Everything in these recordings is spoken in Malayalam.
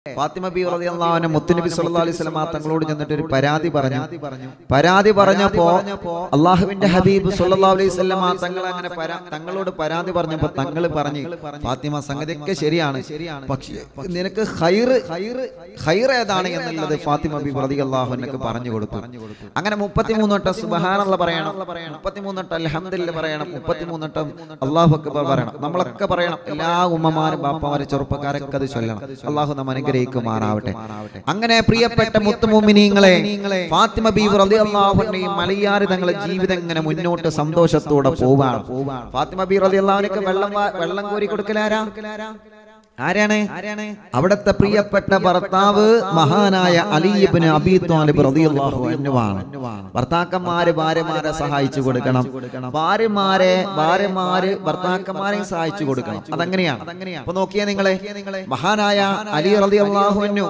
ഫാത്തിമ ബി റളിയല്ലാഹുവിനെ മുത്തുനബി സല്ലല്ലാഹു അലൈഹി വസല്ലം തങ്ങളോട് ചെന്നിട്ട് ഒരു പരാതി പറഞ്ഞു പരാതി പറഞ്ഞപ്പോ അള്ളാഹുവിന്റെ ഹബീബ് സല്ലല്ലാഹു അലൈഹി വസല്ലം തങ്ങൾ അങ്ങനെ പരാ- തങ്ങളോട് പരാതി പറഞ്ഞപ്പോ തങ്ങൾ പറഞ്ഞു ഫാത്തിമ സംഗതിയൊക്കെ ശരിയാണ് പക്ഷേ നിനക്ക് ഹൈറ് ഹൈർ ഏതാണ് എന്നുള്ളത് ഫാത്തിമ ബി റളിയല്ലാഹു അൻഹക്ക് പറഞ്ഞു കൊടുത്തു അങ്ങനെ മുപ്പത്തിമൂന്ന് വട്ടം സുബ്ഹാനല്ലാഹ് പറയണം മുപ്പത്തിമൂന്ന് വട്ടം അൽഹംദുലില്ലാഹ് പറയണം മുപ്പത്തിമൂന്ന് വട്ടം അല്ലാഹു അക്ബർ പറയണം നമ്മളൊക്കെ പറയണം എല്ലാ ഉമ്മമാരും ബാപ്പമാരും ചെറുപ്പക്കാരൊക്കെ അത് ചൊല്ലണം അള്ളാഹു നമ്മ അനുഗ്രഹിക്കുമാറാവട്ടെ അങ്ങനെ പ്രിയപ്പെട്ട മുത്തുമുമിനീങ്ങളെ ഫാത്തിമ ബീവി റളിയല്ലാഹു അൻഹ ഈ മലയാറി തങ്ങളെ ജീവിതം ഇങ്ങനെ മുന്നോട്ട് സന്തോഷത്തോടെ പോവാണ് ഫാത്തിമ ബി റളിയല്ലാഹുവിനൊക്കെ വെള്ളം വാ- വെള്ളം കോരി കൊടുക്കലാരാ ആരാണ് അവിടുത്തെ പ്രിയപ്പെട്ട ഭർത്താവ് മഹാനായ അലിയബിന് അബി താലിബ് റളിയല്ലാഹു അൻഹുവാണ് ഭർത്താക്കന്മാര് ഭാര്യമാരെ സഹായിച്ചു കൊടുക്കണം ഭാര്യമാരെ ഭാര്യമാര് ഭർത്താക്കന്മാരെയും സഹായിച്ചു കൊടുക്കണം അതെങ്ങനെയാണ് അപ്പൊ നോക്കിയേ നിങ്ങളെ മഹാനായ അലി റളിയല്ലാഹു അൻഹു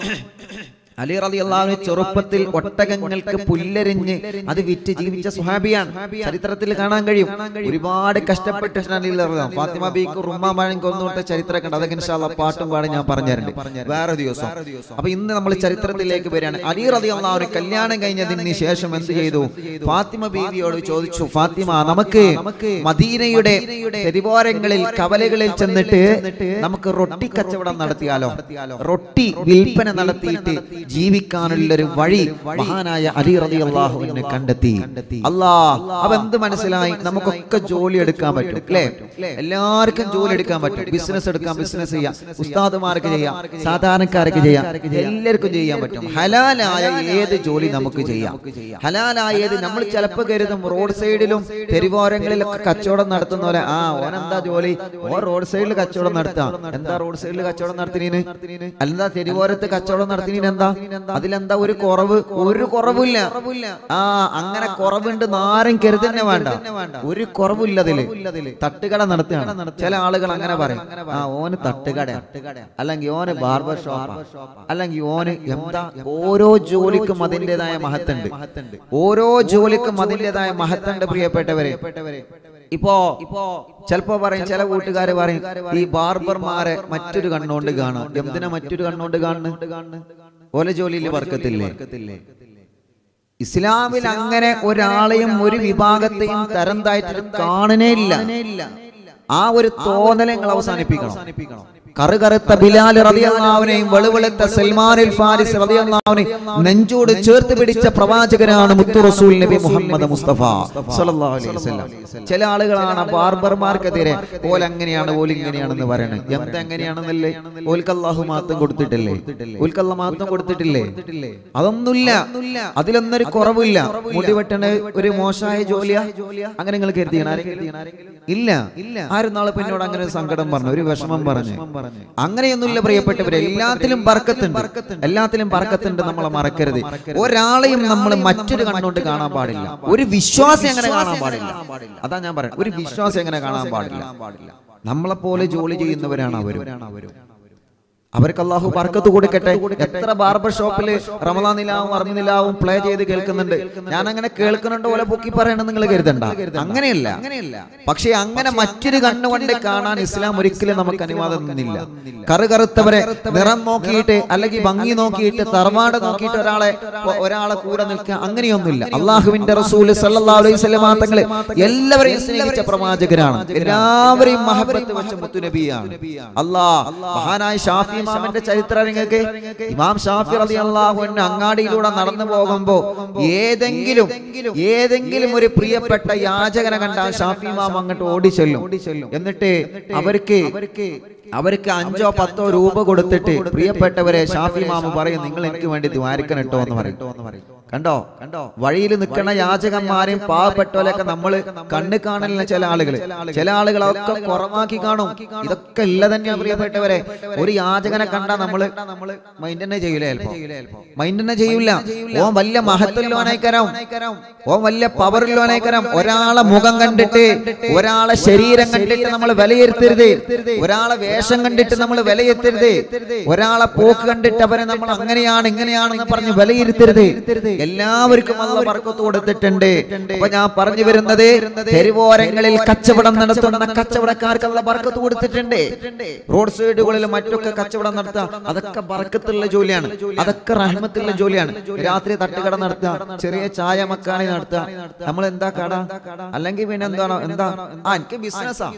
അലി റലി അള്ളാഹു ചെറുപ്പത്തിൽ ഒട്ടകങ്ങൾക്ക് പുല്ലരിഞ്ഞ് അത് വിറ്റ് ജീവിച്ച സുഹാബിയാണ് ചരിത്രത്തിൽ കാണാൻ കഴിയും ഒരുപാട് കഷ്ടപ്പെട്ടിട്ടാണ് അലി റളിയല്ലാഹു. ഫാത്തിമ ബീക്ക് റുമ്മ മഴം കൊന്നുകൊടുത്ത ചരിത്രമൊക്കെ ഉണ്ട് അതൊക്കെ ഇൻഷാ അല്ലാഹ് പാട്ടും പാടി ഞാൻ പറഞ്ഞുതരുന്നുണ്ട് വേറെ ദിവസം അപ്പൊ ഇന്ന് നമ്മൾ ചരിത്രത്തിലേക്ക് വരികയാണ് അലി റലി അള്ളാഹു കല്യാണം കഴിഞ്ഞതിന് ശേഷം എന്ത് ചെയ്തു ഫാത്തിമ ബീവിയോട് ചോദിച്ചു ഫാത്തിമ നമുക്ക് മദീനയുടെ തെരുവോരങ്ങളിൽ കവലകളിൽ ചെന്നിട്ട് നമുക്ക് റൊട്ടി കച്ചവടം നടത്തിയാലോ റൊട്ടി വിൽപ്പന നടത്തിയിട്ട് ജീവിക്കാനുള്ള ഒരു വഴി മഹാനായ അലി റതി അള്ളാഹുവിനെ കണ്ടെത്തി അല്ലാ അപ്പൊ എന്ത് മനസ്സിലായി നമുക്കൊക്കെ ജോലി എടുക്കാൻ പറ്റും അല്ലേ എല്ലാവർക്കും ജോലി എടുക്കാൻ പറ്റും ബിസിനസ് എടുക്കാം ബിസിനസ് ചെയ്യാം ഉസ്താദുമാർക്ക് ചെയ്യാം സാധാരണക്കാർക്ക് ചെയ്യാം എല്ലാവർക്കും ചെയ്യാൻ പറ്റും ഹലാലായ ഏത് ജോലി നമുക്ക് ചെയ്യാം ഹലാലായ ഏത് നമ്മൾ ചിലപ്പോൾ കരുതും റോഡ് സൈഡിലും തെരുവോരങ്ങളിലൊക്കെ കച്ചവടം നടത്തുന്ന പോലെ ആ ഓനെന്താ ജോലി ഓ റോഡ് സൈഡിൽ കച്ചവടം നടത്താം എന്താ റോഡ് സൈഡിൽ കച്ചവടം നടത്തിനീന് അല്ലെന്താ തെരുവോരത്ത് കച്ചവടം നടത്തിനീന് എന്താ അതിലെന്താ ഒരു കുറവ് ഒരു കുറവില്ല ആ അങ്ങനെ കുറവുണ്ട് ആരും കരുതന്നെ വേണ്ട ഒരു കുറവില്ല അതില് തട്ടുകട നടത്തുകയാണ് ചില ആളുകൾ അങ്ങനെ പറയും ആ ഓന് തട്ടുകട അല്ലെങ്കിൽ ഓന് ബാർബർ ഷോപ്പ് അല്ലെങ്കിൽ ഓന് എന്താ ഓരോ ജോലിക്കും അതിൻ്റെതായ മഹത്തുണ്ട് ഓരോ ജോലിക്കും അതിൻ്റെതായ മഹത്തുണ്ട് പ്രിയപ്പെട്ടവരെ ഇപ്പോ ഇപ്പോ ചിലപ്പോ പറയും ചില കൂട്ടുകാര് പറയും ഈ ബാർബർമാരെ മറ്റൊരു കണ്ണുകൊണ്ട് കാണാം എന്തിനാ മറ്റൊരു കണ്ണുകൊണ്ട് കാണുന്നു ഓല ജോലിയിൽ വർക്കത്തില്ലേ ഇസ്ലാമിൽ അങ്ങനെ ഒരാളെയും ഒരു വിഭാഗത്തെയും തരം താഴ്ത്തി കാണുന്നേ ഇല്ല ആ ഒരു തോന്നലെ നിങ്ങൾ അവസാനിപ്പിക്കണം കറുകറുത്ത ബിലാൽ റളിയല്ലാഹുവിനെയും വെളുവെളുത്ത സൽമാനുൽ ഫാരിസ് റളിയല്ലാഹുവിനെ നെഞ്ചോട് ചേർത്ത് പിടിച്ച പ്രവാചകനാണ് മുത്തു റസൂൽ നബി മുഹമ്മദ് മുസ്തഫ സ്വല്ലല്ലാഹു അലൈഹി വസല്ലം ചില ആളുകളാണ് ബാർബർമാർക്കെതിരെ ഓൽ അങ്ങനെയാണ് ഓൽ ഇങ്ങനെയാണെന്ന് പറയണത് എന്ത് എങ്ങനെയാണെന്നല്ലേ ഓൽക്ക് അല്ലാഹു മാത്രം കൊടുത്തിട്ടില്ലേ ഓൽക്ക് അല്ലാഹ് മാത്രം കൊടുത്തിട്ടില്ലേ അതൊന്നുമില്ല അതിലൊന്നൊരു കുറവില്ല മുടി വെട്ടണ ഒരു മോശമായ ജോലിയാ അങ്ങനെ നിങ്ങൾ കരുതിയാണ് ഇല്ല ആരും നാളെ പിന്നോട് അങ്ങനെ ഒരു സങ്കടം പറഞ്ഞു ഒരു വിഷമം പറഞ്ഞു അങ്ങനെയൊന്നുമില്ല പ്രിയപ്പെട്ടവരെ എല്ലാത്തിലും ബർക്കത്തുണ്ട് എല്ലാത്തിലും ബർക്കത്തുണ്ട് നമ്മളെ മറക്കരുത് ഒരാളെയും നമ്മൾ മറ്റൊരു കണ്ണുകൊണ്ട് കാണാൻ പാടില്ല ഒരു വിശ്വാസം എങ്ങനെ കാണാൻ പാടില്ല അതാ ഞാൻ പറയുന്നത് ഒരു വിശ്വാസം എങ്ങനെ കാണാൻ പാടില്ല നമ്മളെ പോലെ ജോലി ചെയ്യുന്നവരാണ് അവരും അവർക്ക് അള്ളാഹു ബർക്കത്ത് കൊടുക്കട്ടെ എത്ര ബാർബർ ഷോപ്പില് റമദാൻ നിലാവും അറബി നിലാവും പ്ലേ ചെയ്ത് കേൾക്കുന്നുണ്ട് ഞാൻ അങ്ങനെ കേൾക്കുന്നുണ്ട് പോലെ പൊക്കി പറയണം നിങ്ങൾ കരുതണ്ട അങ്ങനെയല്ല അങ്ങനെയല്ല പക്ഷെ അങ്ങനെ മറ്റൊരു കണ്ണുകൊണ്ട് കാണാൻ ഇസ്ലാം ഒരിക്കലും നമുക്ക് അനുവാദം നിന്നില്ല കറുകറുത്തവരെ നിറം നോക്കിയിട്ട് അല്ലെങ്കിൽ ഭംഗി നോക്കിയിട്ട് തറവാട് നോക്കിയിട്ട് ഒരാളെ ഒരാളെ കൂടെ നിൽക്കുക അങ്ങനെയൊന്നുമില്ല അള്ളാഹുവിന്റെ റസൂല് സല്ലല്ലാഹു അലൈഹി വസല്ലം തങ്ങളെ എല്ലാവരെയും സ്നേഹിച്ച പ്രവാചകരാണ് എല്ലാവരെയും മഹബത്ത് വെച്ച മുത്തുനബിയാണ് അള്ളാഹ് മഹാനായ ഷാഫി ഇമാമിന്റെ ചരിത്രം നിങ്ങൾക്ക് ഇമാം ഷാഫി റളിയല്ലാഹു അൻഹു അങ്ങാടിയിലൂടെ നടന്നു പോകുമ്പോ ഏതെങ്കിലും ഏതെങ്കിലും ഒരു പ്രിയപ്പെട്ട യാചകനെ കണ്ടാൽ ഷാഫി ഇമാം അങ്ങോട്ട് ഓടിച്ചെല്ലും എന്നിട്ട് അവർക്ക് അവർക്ക് അഞ്ചോ പത്തോ രൂപ കൊടുത്തിട്ട് പ്രിയപ്പെട്ടവരെ ഷാഫി മാമ പറയും നിങ്ങൾ എനിക്ക് വേണ്ടി ദ്വാരിക്കണം കേട്ടോ എന്ന് പറയും കണ്ടോ കണ്ടോ വഴിയിൽ നിൽക്കുന്ന യാചകന്മാരെയും പാവപ്പെട്ടവരൊക്കെ നമ്മൾ കണ്ണ് കാണലിന് ചില ആളുകൾ ചില ആളുകൾ അതൊക്കെ കുറവാക്കി കാണും ഇതൊക്കെ ഇല്ല തന്നെയാ പ്രിയപ്പെട്ടവരെ ഒരു യാചകനെ കണ്ടാ നമ്മള് മൈൻഡ് തന്നെ ചെയ്യൂലേ ചിലപ്പോ മൈൻഡ് തന്നെ ചെയ്യൂല ഓൻ വലിയ മഹത്വല്ലോനായിക്കരം ഓൻ വലിയ പവറില്ലോനായിക്കരം ഒരാളെ മുഖം കണ്ടിട്ട് ഒരാളെ ശരീരം കണ്ടിട്ട് നമ്മൾ വിലയിരുത്തരുത് ഒരാളെ വേഷം കണ്ടിട്ട് നമ്മൾ വിലയിരുത്തരുത് ഒരാളെ പോക്ക് കണ്ടിട്ട് അവരെ നമ്മൾ അങ്ങനെയാണ് ഇങ്ങനെയാണെന്ന് പറഞ്ഞ് വിലയിരുത്തരുത് എല്ലാവർക്കും അല്ല ബർക്കത്ത് കൊടുത്തിട്ടുണ്ട് അപ്പൊ ഞാൻ പറഞ്ഞു വരുന്നത് തെരുവോരങ്ങളിൽ കച്ചവടം നടത്തുന്ന കച്ചവടക്കാർക്ക് അല്ല ബർക്കത്ത് കൊടുത്തിട്ടുണ്ട് റോഡ് സൈഡുകളിൽ മറ്റൊക്കെ കച്ചവടം നടത്തുക അതൊക്കെ ബർക്കത്തുള്ള ജോലിയാണ് അതൊക്കെ റഹ്മത്തുള്ള ജോലിയാണ് രാത്രി തട്ടുകട നടത്തുക ചെറിയ ചായ മക്കാണി നടത്തുക നമ്മൾ എന്താ കട അല്ലെങ്കിൽ പിന്നെ എന്താണോ എന്താ ആ എനിക്ക് ബിസിനസ്സാ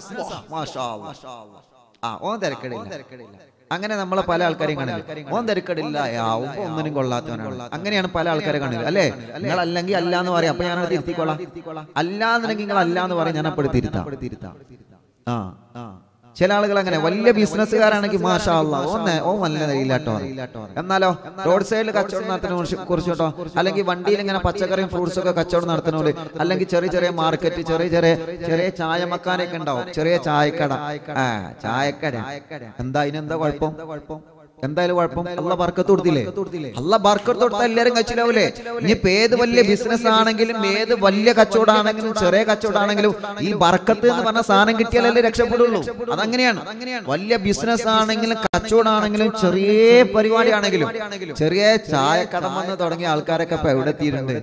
ആ ഓൻ തിരക്കടില്ല അങ്ങനെ നമ്മളെ പല ആൾക്കാരെയും കാണില്ല ഓൻ തിരക്കടില്ല ആവുമ്പോ ഒന്നിനും കൊള്ളാത്തവനാണ് അങ്ങനെയാണ് പല ആൾക്കാരെ കാണില്ല അല്ലേ നിങ്ങൾ അല്ലെങ്കിൽ അല്ല എന്ന് പറയാം അപ്പൊ ഞാനത് തിരുത്തിക്കോളാം അല്ലാന്നുണ്ടെങ്കിൽ നിങ്ങൾ അല്ല എന്ന് പറയാം ഞാൻ അപ്പോൾ തിരുത്താം ആ ആ ചില ആളുകൾ അങ്ങനെ വലിയ ബിസിനസ്സുകാരാണെങ്കിൽ മാഷാ അല്ലാ ഓന്നെ ഓ നല്ല നിലയിലാട്ടോ എന്നാലോ റോഡ് സൈഡിൽ കച്ചവടം നടത്തുന്ന കുറിച്ച് കേട്ടോ അല്ലെങ്കിൽ വണ്ടിയിൽ ഇങ്ങനെ പച്ചക്കറിയും ഫ്രൂട്ട്സ് ഒക്കെ കച്ചവടം നടത്തുന്നവര് അല്ലെങ്കിൽ ചെറിയ ചെറിയ മാർക്കറ്റ് ചെറിയ ചെറിയ ചെറിയ ചായ മക്കാനൊക്കെ ഉണ്ടാവും ചെറിയ ചായക്കട ആ ചായക്കട എന്താ ഇതിനെന്താ കുഴപ്പം എന്തായാലും കുഴപ്പം അല്ല ബർക്കത്ത് കൊടുത്തില്ലേ അല്ല ബർക്കത്ത് കൊടുത്താൽ എല്ലാരും കഴിച്ചില്ലാവൂലേ ഇനിയിപ്പോ ഏത് വലിയ ബിസിനസ് ആണെങ്കിലും ഏത് വലിയ കച്ചവടമാണെങ്കിലും ചെറിയ കച്ചവടമാണെങ്കിലും ഈ ബർക്കത്ത് എന്ന് പറഞ്ഞ സാധനം കിട്ടിയാലല്ലേ രക്ഷപ്പെടുള്ളൂ അതങ്ങനെയാണ് വലിയ ബിസിനസ് ആണെങ്കിലും കച്ചവടമാണെങ്കിലും ചെറിയ പരിപാടിയാണെങ്കിലും ചെറിയ ചായ കടം വന്ന് തുടങ്ങിയ ആൾക്കാരൊക്കെ ഇപ്പൊ എവിടെ എത്തിയിട്ടുണ്ട്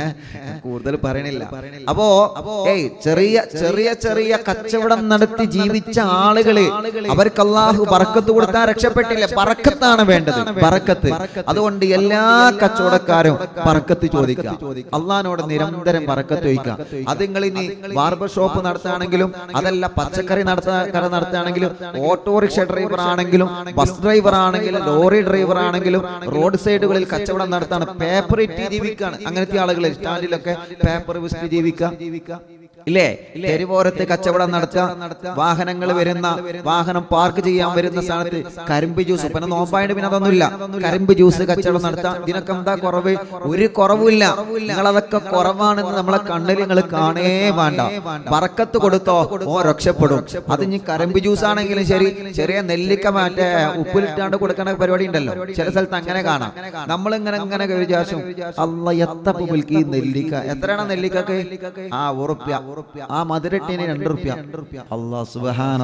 കൂടുതൽ പറയണില്ല അപ്പോ ഏയ് ചെറിയ ചെറിയ ചെറിയ കച്ചവടം നടത്തി ജീവിച്ച ആളുകള് അവർക്ക് അള്ളാഹു ബർക്കത്ത് കൊടുത്താൽ രക്ഷപ്പെട്ടില്ല ബർക്കത്താണ് വേണ്ടത് ബർക്കത്ത് അതുകൊണ്ട് എല്ലാ കച്ചവടക്കാരും ബർക്കത്ത് ചോദിക്കുക അള്ളഹാനോട് നിരന്തരം ബർക്കത്ത് ചോദിക്കുക അത് നിങ്ങൾ ഇനി ബാർബർ ഷോപ്പ് നടത്തുകയാണെങ്കിലും അതല്ല പച്ചക്കറി നടത്തുക കട നടത്തുകയാണെങ്കിലും ഓട്ടോറിക്ഷ ഡ്രൈവർ ആണെങ്കിലും ബസ് ഡ്രൈവർ ആണെങ്കിലും ലോറി ഡ്രൈവർ ആണെങ്കിലും റോഡ് സൈഡുകളിൽ കച്ചവടം നടത്താണ് പേപ്പർ ഇട്ട് ജീവിക്കാണ് അങ്ങനത്തെ ആളുകൾ സ്റ്റാൻഡിലൊക്കെ പേപ്പർ വിസ്റ്റ് ജീവിക്കുക ഇല്ലേ തെരുവോരത്ത് കച്ചവടം നടത്തുക വാഹനങ്ങൾ വരുന്ന വാഹനം പാർക്ക് ചെയ്യാൻ വരുന്ന സ്ഥലത്ത് കരിമ്പ് ജ്യൂസ് പിന്നെ നോമ്പായിട്ട് പിന്നെ അതൊന്നുമില്ല കരിമ്പ് ജ്യൂസ് കച്ചവടം നടത്താം ഇതിനൊക്കെ എന്താ കുറവ് ഒരു കുറവില്ല നിങ്ങൾ അതൊക്കെ കുറവാണെന്ന് നമ്മളെ കണ്ണിൽ നിങ്ങൾ കാണേ വേണ്ട പറക്കത്ത് കൊടുത്തോ ഓ രക്ഷപ്പെടും അത് ഇനി കരിമ്പ് ജ്യൂസ് ആണെങ്കിലും ശരി ചെറിയ നെല്ലിക്ക മറ്റേ ഉപ്പിലിട്ടാണ്ട് കൊടുക്കണ പരിപാടി ഉണ്ടല്ലോ ചില സ്ഥലത്ത് അങ്ങനെ കാണാം നമ്മൾ ഇങ്ങനെ ഇങ്ങനെ വിചാരിച്ചു അല്ല എത്തപ്പ് മിൽക്ക് ഈ നെല്ലിക്ക എത്രയാണ് നെല്ലിക്കൊക്കെ ആ ഉറുപ്പ്യ ആ മധുരട്ടിന് രണ്ട് റുപ്യ അല്ലാ സുബഹാൻ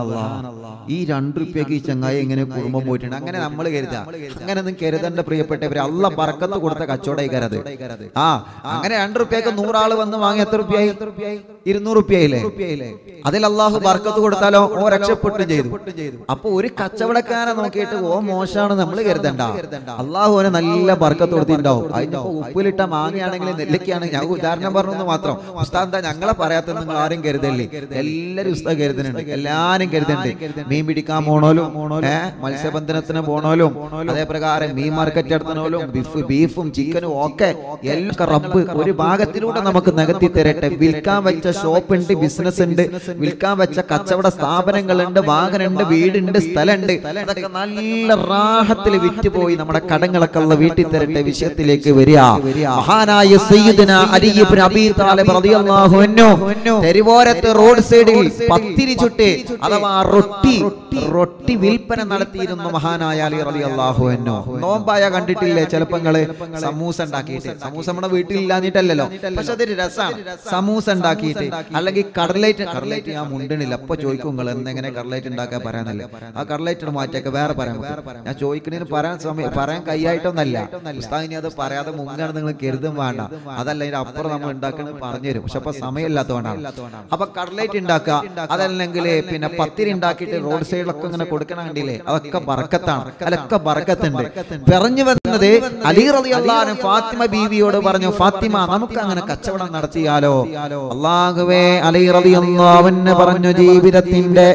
ഈ രണ്ട് റുപ്യക്ക് ഈ ചങ്ങായി എങ്ങനെ കുടുംബം പോയിട്ടുണ്ട് അങ്ങനെ നമ്മൾ കരുതാ അങ്ങനെ ഒന്നും കരുതേണ്ട പ്രിയപ്പെട്ടവരെ അല്ല പറക്കത്ത് കൊടുത്ത കച്ചവടമായി കരുത് ആ അങ്ങനെ രണ്ട് റുപ്യക്ക് നൂറാള് വന്ന് വാങ്ങി എത്ര റുപ്യായി ഇരുന്നൂറ് റുപ്യയില്ലേ അതിൽ അള്ളാഹു ബർക്കത്ത് കൊടുത്താലോ ഓ രക്ഷപ്പെട്ടു ചെയ്തു അപ്പൊ ഒരു കച്ചവടക്കാരെ നോക്കിയിട്ട് ഓ മോശമാണ് നമ്മൾ കരുതണ്ട അള്ളാഹുവിനെ നല്ല ബർക്കത്ത് കൊടുത്തിട്ടുണ്ടാവും അതിനിപ്പോ ഉപ്പിലിട്ട മാങ്ങയാണെങ്കിലും നെല്ലിക്കാണെങ്കിൽ ഞാൻ ഉദാഹരണം പറഞ്ഞു മാത്രം ഉസ്താദ് എന്താ ഞങ്ങളെ പറയാത്ത നിങ്ങൾ ആരും കരുതല്ലേ എല്ലാരും ഉസ്താദ് കരുതുന്നുണ്ട് എല്ലാരും കരുതുന്നുണ്ട് മീൻ പിടിക്കാൻ പോണോലും ഏഹ് മത്സ്യബന്ധനത്തിന് പോണോലും അതേ പ്രകാരം മീൻ മാർക്കറ്റ് നടത്തണോലും ബീഫ് ബീഫും ചിക്കനും ഒക്കെ എല്ലാം റബ്ബ് ഒരു ഭാഗത്തിലൂടെ നമുക്ക് നികത്തി തരട്ടെ വിൽക്കാൻ വെച്ച ഷോപ്പ് ഉണ്ട് ബിസിനസ് ഉണ്ട് വിൽക്കാൻ വെച്ച കച്ചവട സ്ഥാപനങ്ങളുണ്ട് വാഹനമുണ്ട് വീടുണ്ട് സ്ഥലമുണ്ട് അതൊക്കെ നല്ല റാഹത്തിൽ വിറ്റുപോയി നമ്മുടെ കടങ്ങളൊക്കെ ഉള്ള വീട്ടിൽ തരട്ടെ വിഷയത്തിലേക്ക് വരിക മഹാനായ സയ്യിദന അലി ഇബ്നു അബീ താലിബ് റളിയല്ലാഹു അൻഹു തെരുവോരത്ത് റോഡ് സൈഡിൽ പത്തിരി ചുട്ട് അഥവാ റൊട്ടി റൊട്ടി വിൽപ്പന നടത്തിയിരുന്നു മഹാനായ അലി റളിയല്ലാഹു അൻഹു നോമ്പായ കണ്ടിട്ടില്ലേ ചിലപ്പങ്ങള് സമൂസ ഉണ്ടാക്കിയിട്ട് സമൂസ നമ്മുടെ വീട്ടിൽ ഇല്ലാഞ്ഞിട്ടല്ലല്ലോ പക്ഷെ അതൊരു രസമാണ് സമൂസ ഉണ്ടാക്കിയിട്ട് അല്ലെങ്കിൽ കടലൈറ്റ് കടലൈറ്റ് ഞാൻ മുണ്ടണില്ല അപ്പൊ ചോദിക്കും നിങ്ങൾ എന്തെങ്ങനെ കടലൈറ്റ് ഉണ്ടാക്കാൻ പറയാനല്ല ആ കടലൈറ്റ് മാറ്റിയൊക്കെ വേറെ പറയാൻ പറ്റും. ഞാൻ ചോദിക്കണതിന് പറയാൻ സമയം പറയാൻ കൈയായിട്ടൊന്നല്ല ഉസ്താദ് ഇനി അത് പറയാതെ മുങ്ങാണ് നിങ്ങൾ കരുതും വേണ്ട അതല്ല ഇതിന്റെ അപ്പുറം നമ്മൾ ഉണ്ടാക്കുന്നത് പറഞ്ഞു തരും പക്ഷെ അപ്പൊ സമയമില്ലാത്തതുകൊണ്ടാണ് അപ്പൊ കടലൈറ്റ് ഉണ്ടാക്കുക അതല്ലെങ്കിൽ പിന്നെ പത്തിരി ഉണ്ടാക്കിയിട്ട് റോഡ് സൈഡിലൊക്കെ ഇങ്ങനെ കൊടുക്കണ കണ്ടില്ലേ അതൊക്കെ ബറക്കത്താണ് അതൊക്കെ ബറക്കത്തുണ്ട് പറഞ്ഞു വന്നത് അലി റളിയല്ലാഹു ഫാത്തിമ ബീവിയോട് പറഞ്ഞു ഫാത്തിമ നമുക്ക് അങ്ങനെ കച്ചവടം നടത്തിയാലോ അള്ളാഹുവേ അലി റളിയല്ലാഹു അൻഹു പറഞ്ഞു ജീവിതത്തിന്റെ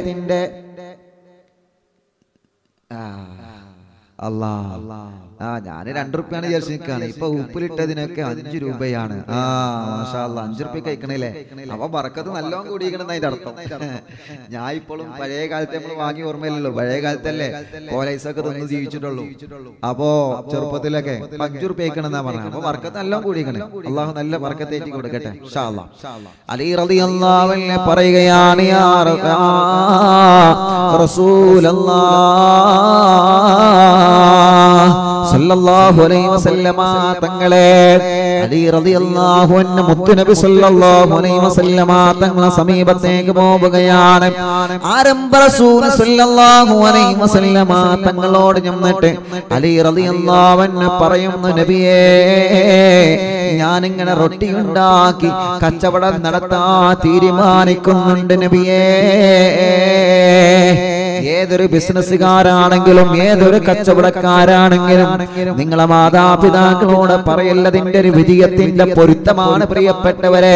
ആ, അല്ലാ ആ ഞാൻ രണ്ടു റുപ്യാണ് വിചാരിച്ചു നിൽക്കാണ് ഇപ്പൊ ഉപ്പിലിട്ടതിനൊക്കെ അഞ്ചു രൂപയാണ് ആ മാഷാ അല്ലാ, അഞ്ചു റുപ്യ കഴിക്കണില്ലേ അപ്പൊ ബറക്കത്ത് നല്ലോണം കൂടിയിരിക്കണം അതിന്റെ അർത്ഥം ഞാൻ ഇപ്പോഴും പഴയ കാലത്തെ നമ്മൾ വാങ്ങി ഓർമ്മയില്ലല്ലോ പഴയ കാലത്തല്ലേ കോലൈസൊക്കെ തന്നു ജീവിച്ചിട്ടുള്ളൂ അപ്പോ ചെറുപ്പത്തിലൊക്കെ ഇപ്പൊ അഞ്ചു റുപ്യ കഴിക്കണമെന്നാ പറഞ്ഞത് അപ്പൊ ബർക്കത്ത് നല്ലോണം കൂടിയിരിക്കണേ അള്ളാഹു നല്ല ബർക്കത്തേറ്റി കൊടുക്കട്ടെ ഇൻഷാ അല്ലാ. അലി റളിയല്ലാഹു അൻഹു പറയുകയാണ് യാ റ- ആ, റസൂലല്ലാഹ് സല്ലല്ലാഹു അലൈഹി വസല്ലമ തങ്ങളെ അലി റളിയല്ലാഹു അൻഹു മുത്തുനബി സല്ലല്ലാഹു അലൈഹി വസല്ലമ തങ്ങളെ സമീപത്തേക്ക് പോവുകയാണ് ആരംഭ റസൂൽ സല്ലല്ലാഹു അലൈഹി വസല്ലമ തങ്ങളോട് ചെന്നിട്ട് അലി റളിയല്ലാഹു അൻഹു പറയുന്നു നബിയേ ഞാനിങ്ങനെ റൊട്ടി ഉണ്ടാക്കി കച്ചവടം നടത്താൻ തീരുമാനിക്കുന്നുണ്ട് നബിയേ ഏതൊരു ബിസിനസ്സുകാരാണെങ്കിലും ഏതൊരു കച്ചവടക്കാരാണെങ്കിലും നിങ്ങളെ മാതാപിതാക്കളോട് പറയല്ലതിന്റെ ഒരു വിജയത്തിന്റെ പൊരുത്തമാണ് പ്രിയപ്പെട്ടവരെ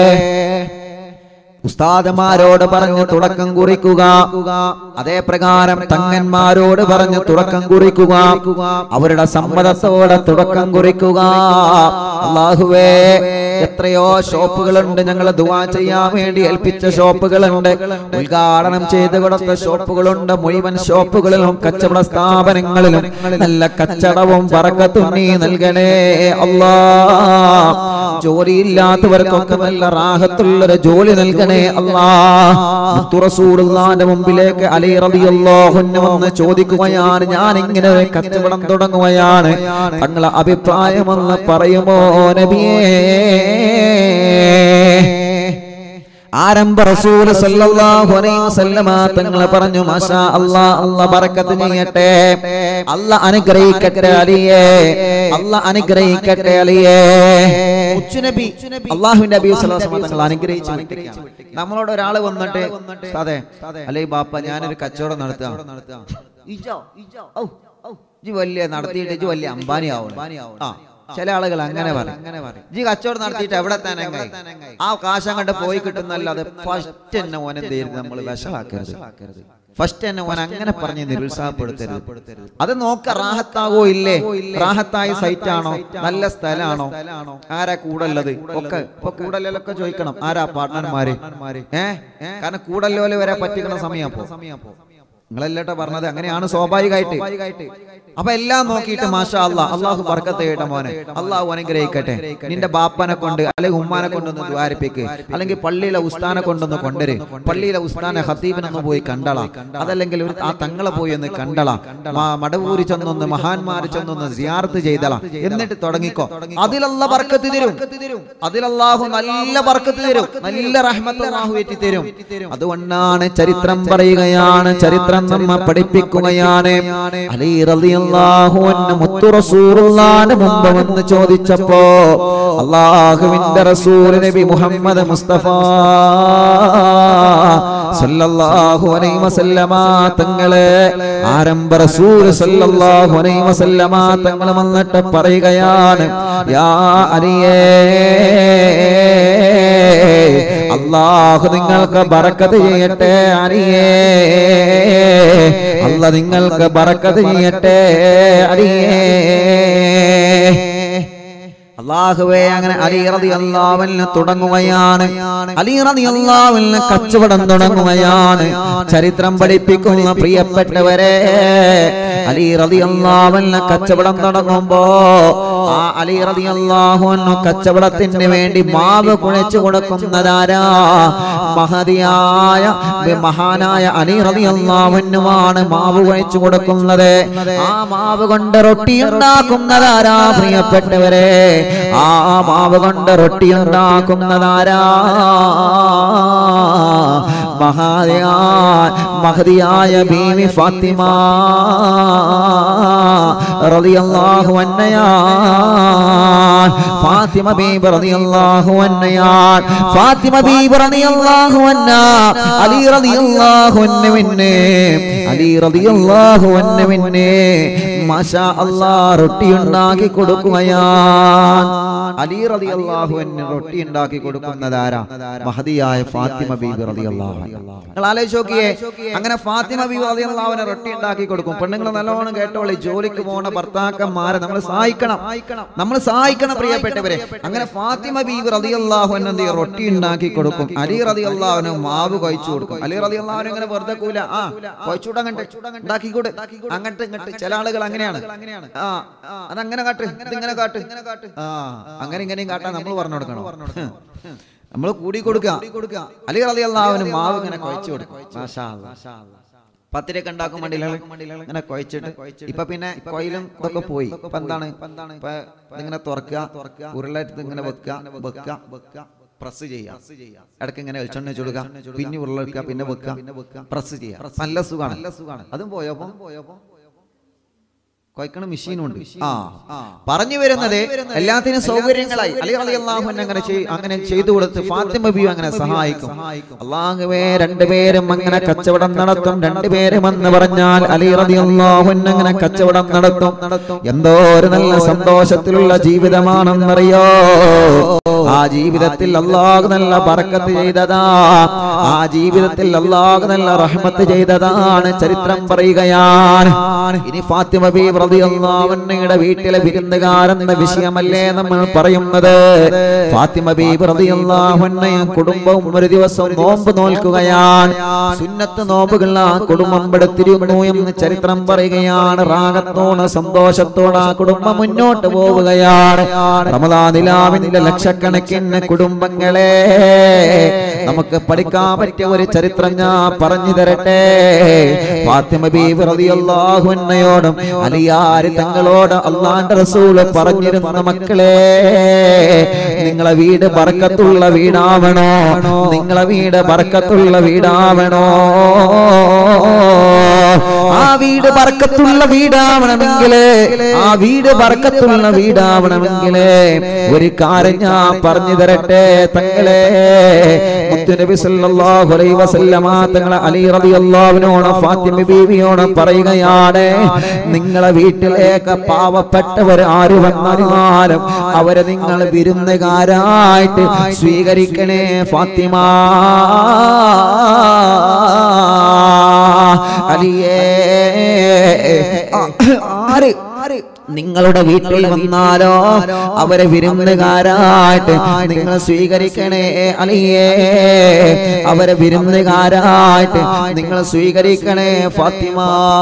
ഉസ്താദമാരോട് പറഞ്ഞ് തുടക്കം കുറിക്കുക അതേ പ്രകാരം തങ്ങന്മാരോട് പറഞ്ഞ് തുടക്കം കുറിക്കുക അവരുടെ സമ്മതത്തോടെ തുടക്കം കുറിക്കുക അള്ളാഹുവേ എത്രയോ ഷോപ്പുകളുണ്ട് ഞങ്ങൾ ദുവാ ചെയ്യാൻ വേണ്ടി ഏൽപ്പിച്ച ഷോപ്പുകളുണ്ട് ഉദ്ഘാടനം ചെയ്ത് കൊടുത്ത ഷോപ്പുകളുണ്ട് മുഴുവൻ ഷോപ്പുകളിലും കച്ചവട സ്ഥാപനങ്ങളിലും നല്ല കച്ചടവും പറക്കത്തും നീ നൽകണേ അല്ലാ ജോലിയില്ലാത്തവർക്കൊക്കെ നല്ല റാഹത്തുള്ളൊരു ജോലി നൽകണേ അല്ലാ റസൂലുള്ളാന്റെ മുമ്പിലേക്ക് അലി റളിയല്ലാഹു അൻഹു വന്ന് ചോദിക്കുകയാണ് ഞാൻ ഇങ്ങനെ ഒരു കച്ചവടം തുടങ്ങുകയാണ് തങ്ങളെ അഭിപ്രായമെന്ന് പറയുമോ നബിയേ ആരംഭ റസൂൽ സല്ലല്ലാഹു അലൈഹി വസല്ലമ തങ്ങളെ പറഞ്ഞു മാഷാ അല്ലാ അല്ലാ ബറക്കത്ത് ചെയ്യട്ടെ അല്ലാ അനുഗ്രഹിക്കട്ടെ അലിയേ അല്ലാ അനുഗ്രഹിക്കട്ടെ അലിയേ ഉച്ചുനബി അള്ളാഹുവിന്റെ നബി സ്വല്ലല്ലാഹു അലൈഹി വസല്ലം തങ്ങൾ അനുഗ്രഹിച്ചു വിട്ടിരിക്കുകയാണ്. നമ്മളോട് ഒരാൾ വന്നിട്ട് അതെ അല്ലേ ബാപ്പ ഞാനൊരു കച്ചവടം നടത്തുക ഇജോ ഇജോ ഔ ഔ ഇജ് വലിയ നടത്തിയിട്ട് ഇജ് വലിയ അംബാനി ആവണം ആ ചില ആളുകൾ അങ്ങനെ പറയും ജി കച്ചവടം നടത്തിയിട്ട് എവിടെ തന്നെ ആ കാശം കണ്ട് പോയി കിട്ടുന്നല്ലാതെ ഫസ്റ്റ് തന്നെ ഓനെ എന്ത് ചെയ്യരുത് നമ്മൾ വിഷമാക്കരുത് ഫസ്റ്റ് തന്നെ ഓൻ അങ്ങനെ പറഞ്ഞ് നിരുത്സാഹപ്പെടുത്തരുത് അത് നോക്ക റാഹത്താകോ ഇല്ലേ റാഹത്തായ സൈറ്റ് ആണോ നല്ല സ്ഥലമാണോ ആരാ കൂടല്ലത് ഒക്കെ ഇപ്പൊ കൂടല്ലൊക്കെ ചോദിക്കണം ആരാ പാർട്ട്ണർമാര് ഏ കാരണം കൂടല്ലോല് വരെ പറ്റിക്കണ സമയം അപ്പോ നിങ്ങളല്ലേട്ടോ പറഞ്ഞത് അങ്ങനെയാണ് സ്വാഭാവികമായിട്ട് അപ്പൊ എല്ലാം നോക്കിയിട്ട് മാഷാ അല്ലാ അള്ളാഹു ബർക്കത്ത് ചെയ്യട്ടെ മോനെ അള്ളാഹു അനുഗ്രഹിക്കട്ടെ നിന്റെ ബാപ്പനെ കൊണ്ട് അല്ലെങ്കിൽ ഉമ്മാനെ കൊണ്ടൊന്ന് ദ്വാരിപ്പിക്ക് അല്ലെങ്കിൽ പള്ളിയിലെ ഉസ്താനെ കൊണ്ടൊന്ന് കൊണ്ടുവര് പള്ളിയിലെ ഉസ്താനെ ഹത്തീബിനൊന്ന് പോയി കണ്ടളാ അതല്ലെങ്കിൽ ഒരു ആ തങ്ങളെ പോയി ഒന്ന് കണ്ടളാ മാ- മടവൂരി ചെന്നൊന്ന് മഹാന്മാര് ചെന്നൊന്ന് സിയാർത്ത് ചെയ്തളാ എന്നിട്ട് തുടങ്ങിക്കോ അതിലല്ല ബർക്കത്ത് തരും അതിലല്ലാഹു നല്ല ബർക്കത്ത് തരും നല്ല റഹ്മത്ത് അല്ലാഹു ഏറ്റി തരും അതുകൊണ്ടാണ് ചരിത്രം പറയുകയാണ് ചരിത്രം നമ്മ പഠിപ്പിക്കുകയാണ് അലി റളിയല്ലാഹു അൻഹു മുത്തു റസൂലുള്ളാഹിന്റെ മുമ്പ് വന്ന് ചോദിച്ചപ്പോ അള്ളാഹുവിന്റെ റസൂൽ നബി മുഹമ്മദ് മുസ്തഫ സല്ലല്ലാഹു അലൈഹി വസല്ലമ തങ്ങളെ ആരംഭ റസൂൽ സല്ലല്ലാഹു അലൈഹി വസല്ലമ തങ്ങൾ വന്നിട്ട് പറയുകയാണ് യാ അലിയേ അള്ളാഹു നിങ്ങൾക്ക് ബറക്കത്ത് ചെയ്യട്ടെ അലിയേ അല്ല നിങ്ങൾക്ക് ബറക്കത്ത് ചെയ്യട്ടെ അലിയേ അള്ളാഹുവേ അങ്ങനെ അലി റതി അള്ളാവിന് തുടങ്ങുകയാണ് അലി റതി അള്ളാവിന് കച്ചവടം തുടങ്ങുകയാണ് ചരിത്രം പഠിപ്പിക്കുന്ന പ്രിയപ്പെട്ടവരെ അലി റതി അള്ളാവിന് കച്ചവടം തുടങ്ങുമ്പോ ആ അലി റതി അള്ളാഹുന്നു കച്ചവടത്തിന് വേണ്ടി മാവ് കുഴച്ചു കൊടുക്കുന്നതാരാ മഹതിയായ മഹാനായ അലി റതി അള്ളാഹുനുമാണ് മാവ് കുഴച്ചു കൊടുക്കുന്നത് ആ മാവ് കൊണ്ട് റൊട്ടി ഉണ്ടാക്കുന്നതാരാ പ്രിയപ്പെട്ടവരെ ആ മാവ് കൊണ്ട് റൊട്ടി ഉണ്ടാക്കുന്നതാരാ മഹാദിയായ മഹതിയായ ബീവി ഫാത്തിമ റളിയല്ലാഹു അന്നയാ ഫാത്തിമ ബീബി റളിയല്ലാഹു അന്നയാൻ ഫാത്തിമ ബീബി റളിയല്ലാഹു അന്ന അലി റളിയല്ലാഹു അന്നുവിന്നെ അലി റളിയല്ലാഹു അന്നുവിന്നെ മാഷാ അല്ലാഹ് റൊട്ടി ഉണ്ടാക്കി കൊടുക്കുകയാണ് അലി റളിയല്ലാഹു അന്നു റൊട്ടി ഉണ്ടാക്കി കൊടുക്കുന്നതാരാ മഹദിയായ ഫാത്തിമ ബീബി റളിയല്ലാഹു അൻഹ നിങ്ങൾ ആലോചിച്ച് നോക്കിയേ അങ്ങനെ ഫാത്തിമ ബീബി റളിയല്ലാഹു അൻഹ റൊട്ടി ഉണ്ടാക്കി കൊടുക്കും പെണ്ണുങ്ങൾ നല്ലോണം കേട്ടോളി ജോലിക്ക് പോണ ഭർത്താക്കന്മാരെ നമ്മൾ സഹായിക്കണം നമ്മൾ സഹായിക്കണം പ്രിയപ്പെട്ടവരെ അങ്ങനെ ഫാത്തിമ ബീബി റളിയല്ലാഹു അൻഹ എന്ത് ചെയ്യും? റൊട്ടി ഉണ്ടാക്കി കൊടുക്കും അലി റളിയല്ലാഹു അൻഹു മാവ് കഴിച്ചു കൊടുക്കും അലി റളിയല്ലാഹു അൻഹു ഇങ്ങനെ വെറുതെ കൂല ആ കഴിച്ചൂടെ അങ്ങോട്ട് ഉണ്ടാക്കി കൂടെ അങ്ങോട്ട് ഇങ്ങോട്ട് ചില ആളുകൾ അങ്ങനെയാണ് ആ അതങ്ങനെ കാട്ട് ഇതിങ്ങനെ കാട്ട് ആ അങ്ങനെ ഇങ്ങനെയും കാട്ടാൻ നമ്മൾ പറഞ്ഞു കൊടുക്കണം നമ്മൾ കൂടി കൊടുക്കുക അലി റളിയല്ലാഹു അൻഹു മാവ് ഇങ്ങനെ കഴിച്ചു കൊടുക്കും മാഷാ അല്ലാ. പത്തിരക്ക് ഉണ്ടാക്കും വേണ്ടിയില്ല ഇങ്ങനെ കുഴച്ചിട്ട് ഇപ്പൊ പിന്നെ കൊയിലും ഇതൊക്കെ പോയി ഇപ്പൊ എന്താണ് ഇപ്പൊ ഇതിങ്ങനെ തുറക്കുക തുറക്കുക ഉരുളെടുത്ത് ഇങ്ങനെ വെക്കുക വെക്കുക വെക്കുക പ്രസ് ചെയ്യാം ഇടയ്ക്ക് ഇങ്ങനെ വെളിച്ചെണ്ണ ചുടുക പിന്നെ ഉരുളെടുക്കുക പിന്നെ വെക്കുക പിന്നെ വെക്കുക പ്രസ് ചെയ്യാം നല്ല സുഖമാണ് നല്ല സുഖമാണ് അതും പോയപ്പോ പോയപ്പോ കൊയ്ക്കണ മെഷീനുണ്ട് ആ പറഞ്ഞു വരുന്നത് എല്ലാത്തിനും സൗകര്യങ്ങളായി അലി അലി അള്ളാഹു അങ്ങനെ ചെയ്- അങ്ങനെ ചെയ്തു കൊടുത്ത് ഫാത്തിമ ബി അങ്ങനെ സഹായിക്കും അള്ളാഹുവേ രണ്ടുപേരും അങ്ങനെ കച്ചവടം നടത്തും രണ്ടുപേരും എന്ന് പറഞ്ഞാൽ അലി റതി അള്ളാഹു അങ്ങനെ കച്ചവടം നടത്തും എന്തോ ഒരു നല്ല സന്തോഷത്തിലുള്ള ജീവിതമാണെന്നറിയോ ആ ജീവിതത്തിൽ അള്ളാഹു നല്ല ബർക്കത്ത് ചെയ്തതാ ആ ജീവിതത്തിൽ അള്ളാഹു നല്ല റഹ്മത്ത് ചെയ്തതാണ് ചരിത്രം പറയുകയാണ് ഇനി ഫാത്തിമ ബി റളിയല്ലാഹുവിന്റെ വീട്ടിലെ വിരുന്നുകാരെന്ന വിഷയമല്ലേ നമ്മൾ പറയുന്നത് ഫാത്തിമ ബി റളിയല്ലാഹുവിനെയും കുടുംബവും ഒരു ദിവസം നോമ്പ് നോൽക്കുകയാണ് സുന്നത്ത് നോമ്പുകൾ ആ കുടുംബം എടുത്തിരുന്നു എന്ന് ചരിത്രം പറയുകയാണ് റാഗത്തോടെ സന്തോഷത്തോടെ ആ കുടുംബം മുന്നോട്ട് പോവുകയാണ് റമദാനിലാവിന്റെ ലക്ഷക്കണക്കിന് കുടുംബങ്ങളെ നമുക്ക് പഠിക്കാൻ പറ്റിയ ഒരു ചരിത്രം ഞാൻ പറഞ്ഞു തരട്ടെ ഫാത്തിമ ബീവി റളിയല്ലാഹു അൻഹയോടും അലിയാരി തങ്ങളോട് അള്ളാന്റെ റസൂല് പറഞ്ഞിരുന്ന മക്കളെ നിങ്ങളെ വീട് ബർക്കത്തുള്ള വീടാവണോ നിങ്ങളെ വീട് ബർക്കത്തുള്ള വീടാവണോ ആ വീട് ബർക്കത്തുള്ള വീടാവണമെങ്കിൽ ആ വീട് ബർക്കത്തുള്ള വീടാവണമെങ്കിൽ ഒരു കാര്യം ഞാൻ പറഞ്ഞു തരട്ടെ തങ്ങളെ മുത്തുനബി സല്ലല്ലാഹു അലൈഹി വസല്ലമ തങ്ങളെ അലി റളിയല്ലാഹുവിനോട് ഫാത്തിമ ബീവിയോട് പറയുകയാണ് നിങ്ങളെ വീട്ടിലേക്ക് പാവപ്പെട്ടവർ ആര് വന്നാലും അവരെ നിങ്ങൾ വിരുന്നുകാരായിട്ട് സ്വീകരിക്കണേ ഫാത്തിമ അലിയേ ആര് ആര് നിങ്ങളുടെ വീട്ടിൽ വന്നാലോ അവരെ വിരുന്നുകാരായിട്ട് നിങ്ങൾ സ്വീകരിക്കണേ അലിയേ അവരെ വിരുന്നുകാരായിട്ട് നിങ്ങൾ സ്വീകരിക്കണേ ഫാത്തിമ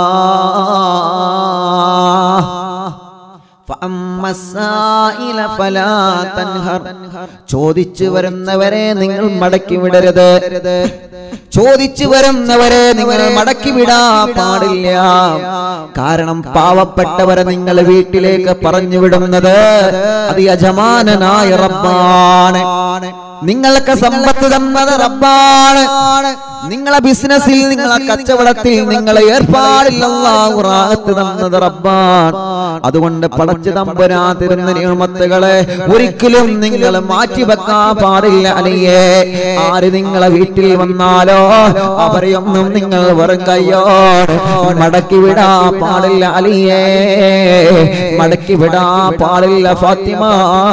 فأما السائل فلا تنهر. ചോദിച്ചു വരുന്നവരെ നിങ്ങൾ മടക്കി വിടരുത് ചോദിച്ചു വരുന്നവരെ നിങ്ങൾ മടക്കി വിടാൻ പാടില്ല കാരണം പാവപ്പെട്ടവരെ നിങ്ങൾ വീട്ടിലേക്ക് പറഞ്ഞു വിടുന്നത് അത് യജമാനനായ റബ്ബാണ് നിങ്ങൾക്ക് സമ്പത്ത് തന്നത് റബ്ബാണ് നിങ്ങളെ ബിസിനസ്സിൽ നിങ്ങളെ കച്ചവടത്തിൽ നിങ്ങളെ ഏർപ്പാടില്ലാഹുറാഹത്ത് തന്നത് റബ്ബാണ് അതുകൊണ്ട് പടച്ചു തമ്പുരാ തരുന്ന നിയമത്തുകളെ ഒരിക്കലും നിങ്ങൾ മാറ്റി വെക്കാൻ പാടില്ല അലിയേ ആര് നിങ്ങളെ വീട്ടിൽ വന്നാലോ അവരെയൊന്നും നിങ്ങൾ വെറും കയ്യോട് മടക്കി വിടാ പാടില്ല അലിയേ മടക്കി വിടാ പാടില്ല ഫാത്തിമ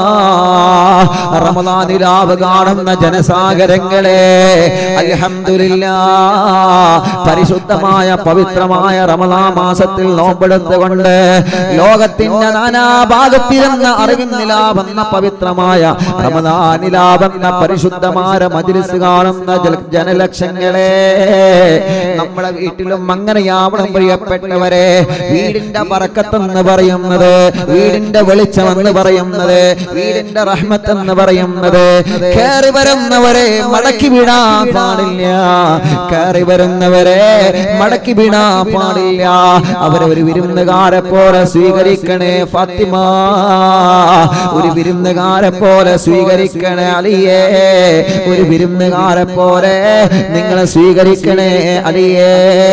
റമദാനിലാവ് കാണുന്ന ജനസാഗരങ്ങളെ അൽഹംദുലില്ലാ പരിശുദ്ധമായ പവിത്രമായ റമദാ മാസത്തിൽ നോമ്പെടുത്തുകൊണ്ട് ലോകത്തിന്റെ നാനാഭാഗത്തിരുന്ന അറിവിന്നിലാവെന്ന പവിത്രമായ റമദാനിലാവെന്ന പരിശുദ്ധമായ മജിലിസ് കാണുന്ന ജല- ജനലക്ഷങ്ങളെ നമ്മുടെ വീട്ടിലും അങ്ങനെയാവണം പ്രിയപ്പെട്ടവരെ വീടിന്റെ പറക്കത്തെന്ന് പറയുന്നത് വീടിന്റെ വെളിച്ചമെന്ന് പറയുന്നത് വീടിന്റെ റഹ്മത്ത് എന്ന് പറയുന്നത് കയറി വരുന്നവരെ മടക്കി വിടാൻ പാടില്ല കയറി വരുന്നവരെ മടക്കി വിടാൻ പാടില്ല അവരെ ഒരു വിരുന്നുകാരെ പോലെ സ്വീകരിക്കണേ ഫാത്തിമ ഒരു വിരുന്നുകാരെ പോലെ സ്വീകരിക്കണേ അലിയേ ഒരു വിരുന്നുകാരെ പോലെ നിങ്ങളെ സ്വീകരിക്കണേ അലിയേ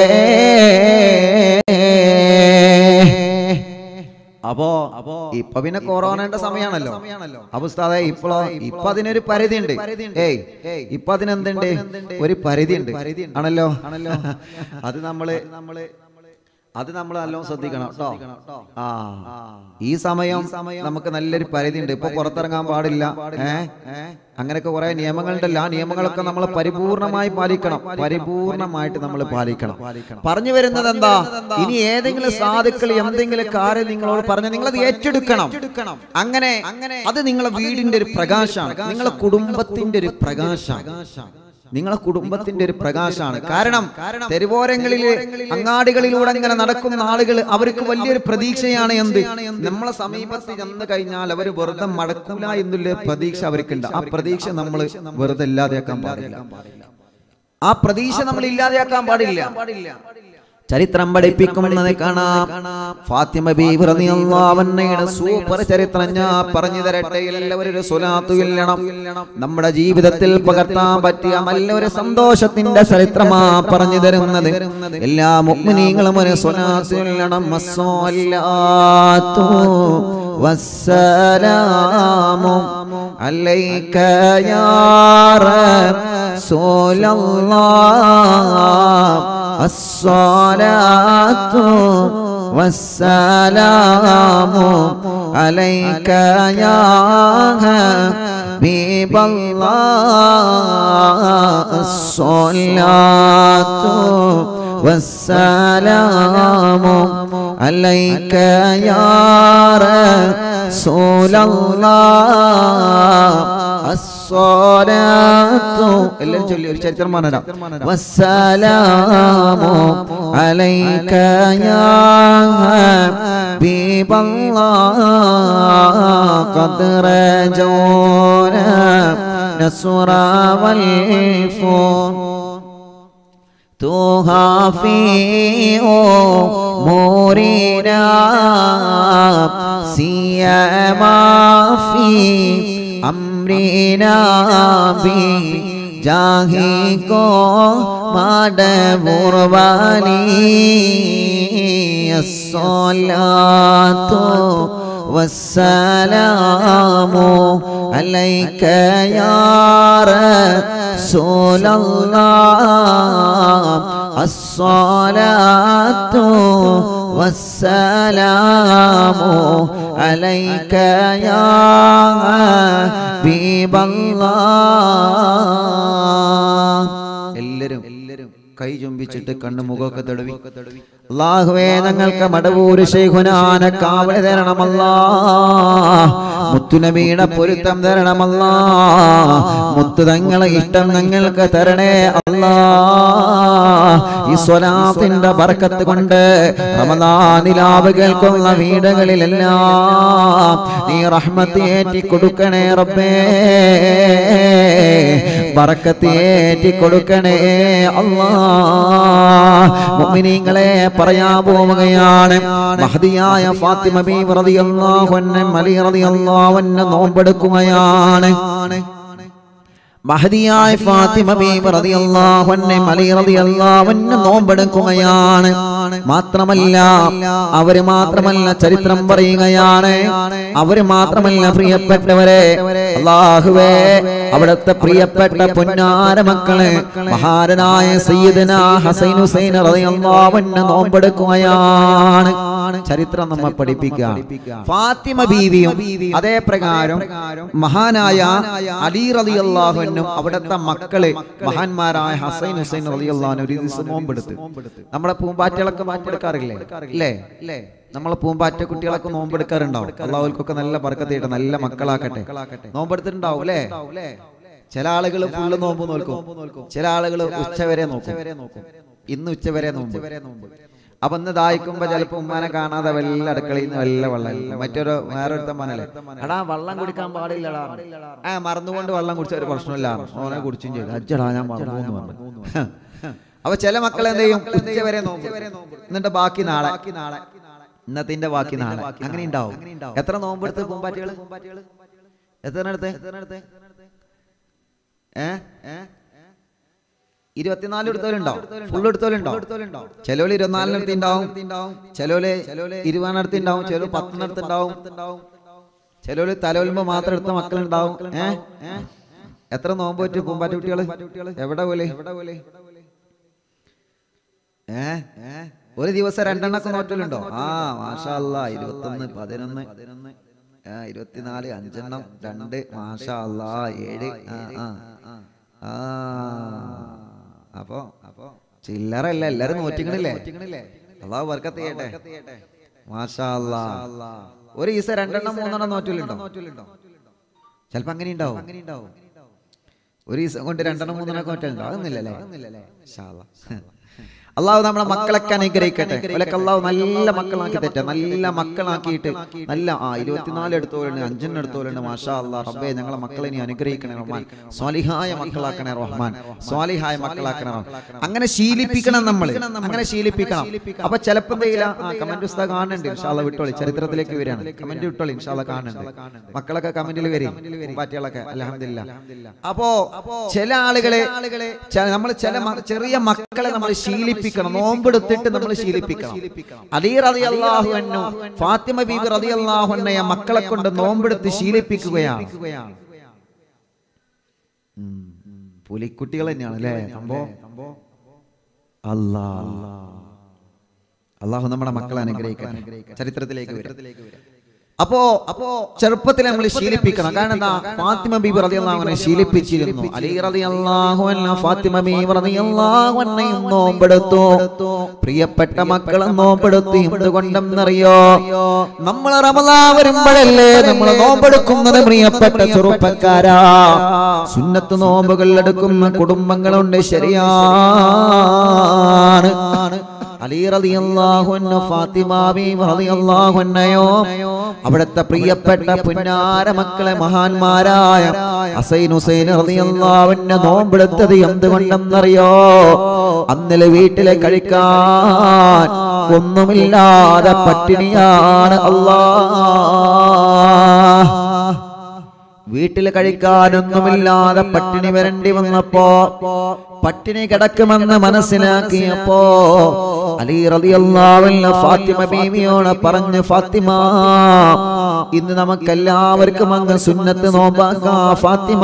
അപ്പോ ഇപ്പൊ പിന്നെ കൊറോണയുടെ സമയമാണല്ലോ അപ്പൊ ഉസ്താദെ ഇപ്പോഴോ ഇപ്പൊ അതിനൊരു പരിധി ഉണ്ട് ഏയ് ഇപ്പൊ അതിനെന്തുണ്ട് ഒരു പരിധി ഉണ്ട് ആണല്ലോ ആണല്ലോ അത് നമ്മള് നമ്മള് അത് നമ്മൾ നല്ലോണം ശ്രദ്ധിക്കണം കേട്ടോ ആ ഈ സമയം നമുക്ക് നല്ലൊരു പരിധി ഉണ്ട് ഇപ്പൊ പുറത്തിറങ്ങാൻ പാടില്ല ഏ അങ്ങനെയൊക്കെ കുറെ നിയമങ്ങളുണ്ടല്ലോ ആ നിയമങ്ങളൊക്കെ നമ്മൾ പരിപൂർണമായി പാലിക്കണം പരിപൂർണമായിട്ട് നമ്മൾ പാലിക്കണം പറഞ്ഞു വരുന്നത് എന്താ ഇനി ഏതെങ്കിലും സാധുക്കൾ എന്തെങ്കിലും കാര്യം നിങ്ങളോട് പറഞ്ഞ നിങ്ങൾ അത് ഏറ്റെടുക്കണം അങ്ങനെ അത് നിങ്ങളെ വീടിന്റെ ഒരു പ്രകാശമാണ് നിങ്ങളെ കുടുംബത്തിന്റെ ഒരു പ്രകാശമാണ് നിങ്ങളെ കുടുംബത്തിന്റെ ഒരു പ്രകാശമാണ് കാരണം തെരുവോരങ്ങളിൽ അങ്ങാടികളിലൂടെ ഇങ്ങനെ നടക്കുന്ന ആളുകൾ അവർക്ക് വലിയൊരു പ്രതീക്ഷയാണ് എന്ത് നമ്മളെ സമീപത്ത് ചെന്ന് കഴിഞ്ഞാൽ അവർ വെറുതെ മടക്കൂല എന്നുള്ള പ്രതീക്ഷ അവർക്കുണ്ട് ആ പ്രതീക്ഷ നമ്മൾ വെറുതെ ഇല്ലാതെയാക്കാൻ പാടില്ല ആ പ്രതീക്ഷ നമ്മൾ ഇല്ലാതെയാക്കാൻ പാടില്ല ചരിത്രം പഠിപ്പിക്കുന്നത് കാണാം ഫാത്തിമ ബീവി റളിയല്ലാഹു അൻഹയുടെ സൂപ്പർ ചരിത്രം ഞാൻ പറഞ്ഞു തരട്ടെ എല്ലാവരും ഒരു സ്വലാത്തു ഇല്ലണം നമ്മുടെ ജീവിതത്തിൽ പകർത്താൻ പറ്റിയ നല്ലൊരു സന്തോഷത്തിന്റെ ചരിത്രമാ പറഞ്ഞു തരുന്നത് എല്ലാ മുഅ്മിനീങ്ങളും ഒരു സ്വലാത്തു ഇല്ലണം അസ്സലാത്തു വസ്സലാമു അലൈക യാ റസൂലല്ലാഹ് الصلاة والسلام عليك يا حبيب الله الصلاة والسلام عليك يا رسول الله الصلاة എല്ലാവരും ചൊല്ലി ഒരു ചരിത്രം പറഞ്ഞുതരാം വസ്സലാമു അലൈക യാ ഹബീബല്ലാഹ് ഖദ് റജൂന നസ്റ വൽ ഫൂൻ تهافي أمورنا سيما في أمرنا بجاهك مدبر والي الصلاة والسلام عليك يا رسول الله الصلاة والسلام عليك يا حبيب الله എല്ലാരും എല്ലാരും കൈ ചുംബിച്ചിട്ട് കണ്ണു മുഖമൊക്കെ തടവി അള്ളാഹുവേ ഞങ്ങൾക്ക് മടവൂര് ശൈഖുനാന കാവൽ തരണമല്ലാ മുത്തുനബിയുടെ പൊരുത്തം തരണമല്ലാ മുത്തു തങ്ങളെ ഇഷ്ടം ഞങ്ങൾക്ക് തരണേ അല്ലാ ഈ സ്വലാത്തിന്റെ ബർക്കത്ത് കൊണ്ട് റമദാനിലാവ് കേൾക്കുന്ന വീടുകളിലെല്ലാം നീ റഹ്മത്ത് ഏറ്റി കൊടുക്കണേ റബ്ബേ ബർക്കത്ത് ഏറ്റി കൊടുക്കണേ അല്ലാ മുഅ്മിനീങ്ങളെ പറയാൻ പോവുകയാണ് മഹദിയായ ഫാത്തിമ ബീവി റളിയല്ലാഹു അൻഹ അലി റളിയല്ലാഹു അൻഹ നോമ്പെടുക്കുകയാണ് മഹദിയായ ഫാത്തിമ ബീവി റളിയല്ലാഹു അൻഹ അലി റളിയല്ലാഹു അൻഹ നോമ്പെടുക്കുകയാണ് മാത്രമല്ല അവര് മാത്രമല്ല ചരിത്രം പറയുകയാണ് അവര് മാത്രമല്ല പ്രിയപ്പെട്ടവരെ അള്ളാഹുവേ അവിടുത്തെ പ്രിയപ്പെട്ട പൊന്നാര മക്കള് മഹാരനായ സയ്യിദന ഹസൈൻ ഹുസൈൻ റളിയല്ലാഹു അൻഹു നോമ്പെടുക്കുകയാണ് ചരിത്രം നമ്മെ പഠിപ്പിക്കുകയാണ് ഫാത്തിമ ബീവിയും അതേ പ്രകാരം മഹാനായ അലി റളിയല്ലാഹു അൻഹും അവിടുത്തെ മക്കള് മഹാന്മാരായ ഹസൈൻ ഹുസൈൻ റളിയല്ലാഹു ഒരു ദിവസം നോമ്പെടുത്ത് നമ്മുടെ പൂമ്പാറ്റകളൊക്കെ നോമ്പെടുക്കാറില്ലേ ഇല്ലേ ഇല്ലേ നമ്മളെ പൂമ്പാറ്റ കുട്ടികളൊക്കെ നോമ്പെടുക്കാറുണ്ടാവും അള്ളാഹുൽക്കൊക്കെ നല്ല പറക്കത്തിയിട്ട് നല്ല മക്കളാക്കട്ടെ നോമ്പെടുത്തിട്ടുണ്ടാവും അല്ലേ ചില ആളുകൾ ഫുള്ള് നോമ്പ് നോക്കും ചില ആളുകൾ ഉച്ചവരെ നോക്കും ഇന്ന് ഉച്ചവരെ നോമ്പ് അപ്പൊ ഇന്ന് ദാഹിക്കുമ്പോ ചിലപ്പോ ഉമ്മാനെ കാണാതെ വല്ല അടുക്കളയിൽ നിന്ന് വല്ല വെള്ളം മറ്റൊരു വേറൊരുത്തൻ പറഞ്ഞല്ലേ എടാ വെള്ളം കുടിക്കാൻ പാടില്ലടാ ആ മറന്നുകൊണ്ട് വെള്ളം കുടിച്ച ഒരു പ്രശ്നമില്ല ഓനെ കുടിച്ചും ചെയ്തു അജ്ജടാ ഞാൻ മറന്നു എന്ന് പറഞ്ഞു അപ്പൊ ചില മക്കൾ എന്ത് ചെയ്യും ഉച്ചവരെ നോമ്പ് എന്നിട്ട് ബാക്കി നാളെ ഇന്നത്തിന്റെ ബാക്കി നാളെ അങ്ങനെ ഉണ്ടാവും എത്ര നോമ്പെടുത്ത് പൂമ്പാറ്റികള് എത്ര എടുത്ത് ഏ ഇരുപത്തിനാല് എടുത്തോലുണ്ടോ ഫുൾ എടുത്തോലുണ്ടോ ചിലോല് ഇരുപത്തിനാലിനടുത്ത് ഉണ്ടാവും ചിലോല് ഇരുപതിനടുത്ത് ഉണ്ടാവും ചിലോ പത്തിനടുത്ത് ഉണ്ടാവും ചിലോല് തലോലുമ്പോ മാത്രം എടുത്ത മക്കളുണ്ടാവും ഏ എത്ര നോമ്പ് പറ്റു പൂമ്പാറ്റ കുട്ടികള് എവിടെ പോലെ എവിടെ പോലെ ഏ ഒരു ദിവസം രണ്ടെണ്ണൊക്കെ നോറ്റലുണ്ടോ ആ മാഷാ അല്ലാ ഇരുപത്തൊന്ന് പതിനൊന്ന് പതിനൊന്ന് ആ ഇരുപത്തിനാല് അഞ്ചെണ്ണം രണ്ട് മാഷാ അല്ലാ ഏഴ് ആ ആ ആ അപ്പൊ അപ്പൊ ചില്ലറല്ല എല്ലാരും നോറ്റിക്കണില്ലേ അള്ളാഹു വർക്കത്ത് ചെയ്യട്ടെ മാഷാ അല്ലാ ഒരു ദിവസം രണ്ടെണ്ണം മൂന്നെണ്ണം നോറ്റലുണ്ടോ ചിലപ്പോ അങ്ങനെ ഉണ്ടാവും അങ്ങനെ ഉണ്ടാവും ഒരു ദിവസം കൊണ്ട് രണ്ടെണ്ണം മൂന്നെണ്ണം നോറ്റലുണ്ടോ അതൊന്നുമില്ലല്ലേ ഇൻഷാ അല്ലാ. അള്ളാഹു നമ്മളെ മക്കളൊക്കെ അനുഗ്രഹിക്കട്ടെ അവലൊക്കെ അള്ളാഹു നല്ല മക്കളാക്കി തെറ്റ നല്ല മക്കളാക്കിയിട്ട് നല്ല ആ ഇരുപത്തിനാല് എടുത്തോലുണ്ട് അഞ്ചെണ്ണം എടുത്തോലുണ്ട് മാഷാ അള്ളാഹ് റബ്ബേ ഞങ്ങളെ മക്കളെ നീ അനുഗ്രഹിക്കണേ റഹ്മാൻ സ്വാലിഹായ മക്കളാക്കണേ റഹ്മാൻ സ്വാലിഹായ മക്കളാക്കണേ റഹ്മാൻ. അങ്ങനെ ശീലിപ്പിക്കണം നമ്മൾ അങ്ങനെ ശീലിപ്പിക്കണം അപ്പൊ ചിലപ്പോ എന്തെങ്കിലും ആ കമന്റ് ഉസ്താദ് കാണുന്നുണ്ട് ഇൻഷാല്ല വിട്ടോളി ചരിത്രത്തിലേക്ക് വരികയാണ് കമന്റ് വിട്ടോളി ഇൻഷാല്ല കാണുന്നുണ്ട് മക്കളൊക്കെ കമന്റിൽ വരും പാറ്റികളൊക്കെ അലഹമില്ല അപ്പോ ചില ആളുകളെ നമ്മൾ ചില മ- ചെറിയ മക്കളെ നമ്മൾ ശീലിപ്പിക്കണം നോമ്പെടുത്തിട്ട് നമ്മൾ ശീലിപ്പിക്കണം അലി റതി അള്ളാഹു ഫാത്തിമ ബീബി റതി അള്ളാഹു മക്കളെ കൊണ്ട് നോമ്പെടുത്ത് ശീലിപ്പിക്കുകയാണ് ഉം. പുലിക്കുട്ടികൾ തന്നെയാണ് അല്ലേ സംഭവം അല്ലാ അള്ളാഹു നമ്മുടെ മക്കളെ അനുഗ്രഹിക്കാൻ ചരിത്രത്തിലേക്ക് വരും അപ്പോ അപ്പോ ചെറുപ്പത്തിൽ നമ്മൾ ശീലിപ്പിക്കണം കാരണം എന്താ ഫാത്തിമ ബീബി റളിയല്ലാഹു അൻഹ ശീലിപ്പിച്ചിരുന്നു അലി റളിയല്ലാഹു അൻഹ ഫാത്തിമ ബീബി റളിയല്ലാഹു അൻഹയും നോമ്പെടുത്തു പ്രിയപ്പെട്ട മക്കളെ നോമ്പെടുത്തു എന്തുകൊണ്ടെന്നറിയോ നമ്മൾ റമദാ വരുമ്പോഴല്ലേ നമ്മൾ നോമ്പെടുക്കുന്നത് പ്രിയപ്പെട്ട ചെറുപ്പക്കാരാ സുന്നത്ത് നോമ്പുകൾ എടുക്കുന്ന കുടുംബങ്ങളുണ്ട് ശരിയാണ് അലി റളിയല്ലാഹു അൻഹു ഫാത്തിമ ബീവി റളിയല്ലാഹു അൻഹയോ അവിടുത്തെ പ്രിയപ്പെട്ട പുന്നാര മക്കളെ മഹാന്മാരായ ഹസൈൻ ഹുസൈൻ റളിയല്ലാഹു അൻഹു നോമ്പെടുത്തത് എന്തുകൊണ്ടെന്നറിയോ അന്നിലെ വീട്ടിലെ കഴിക്കാൻ ഒന്നുമില്ലാതെ പട്ടിണിയാണ് അല്ലാഹ് വീട്ടിൽ കഴിക്കാനൊന്നുമില്ലാതെ പട്ടിണി വരേണ്ടി വന്നപ്പോ പട്ടിണി കിടക്കുമെന്ന് മനസ്സിലാക്കിയപ്പോ അലി റളിയല്ലാഹു ഫാത്തിമ ബീവിയോട് പറഞ്ഞു ഫാത്തിമ ഇന്ന് നമുക്ക് എല്ലാവർക്കും അങ്ങ് സുന്നത്ത് നോമ്പാക്കാ ഫാത്തിമ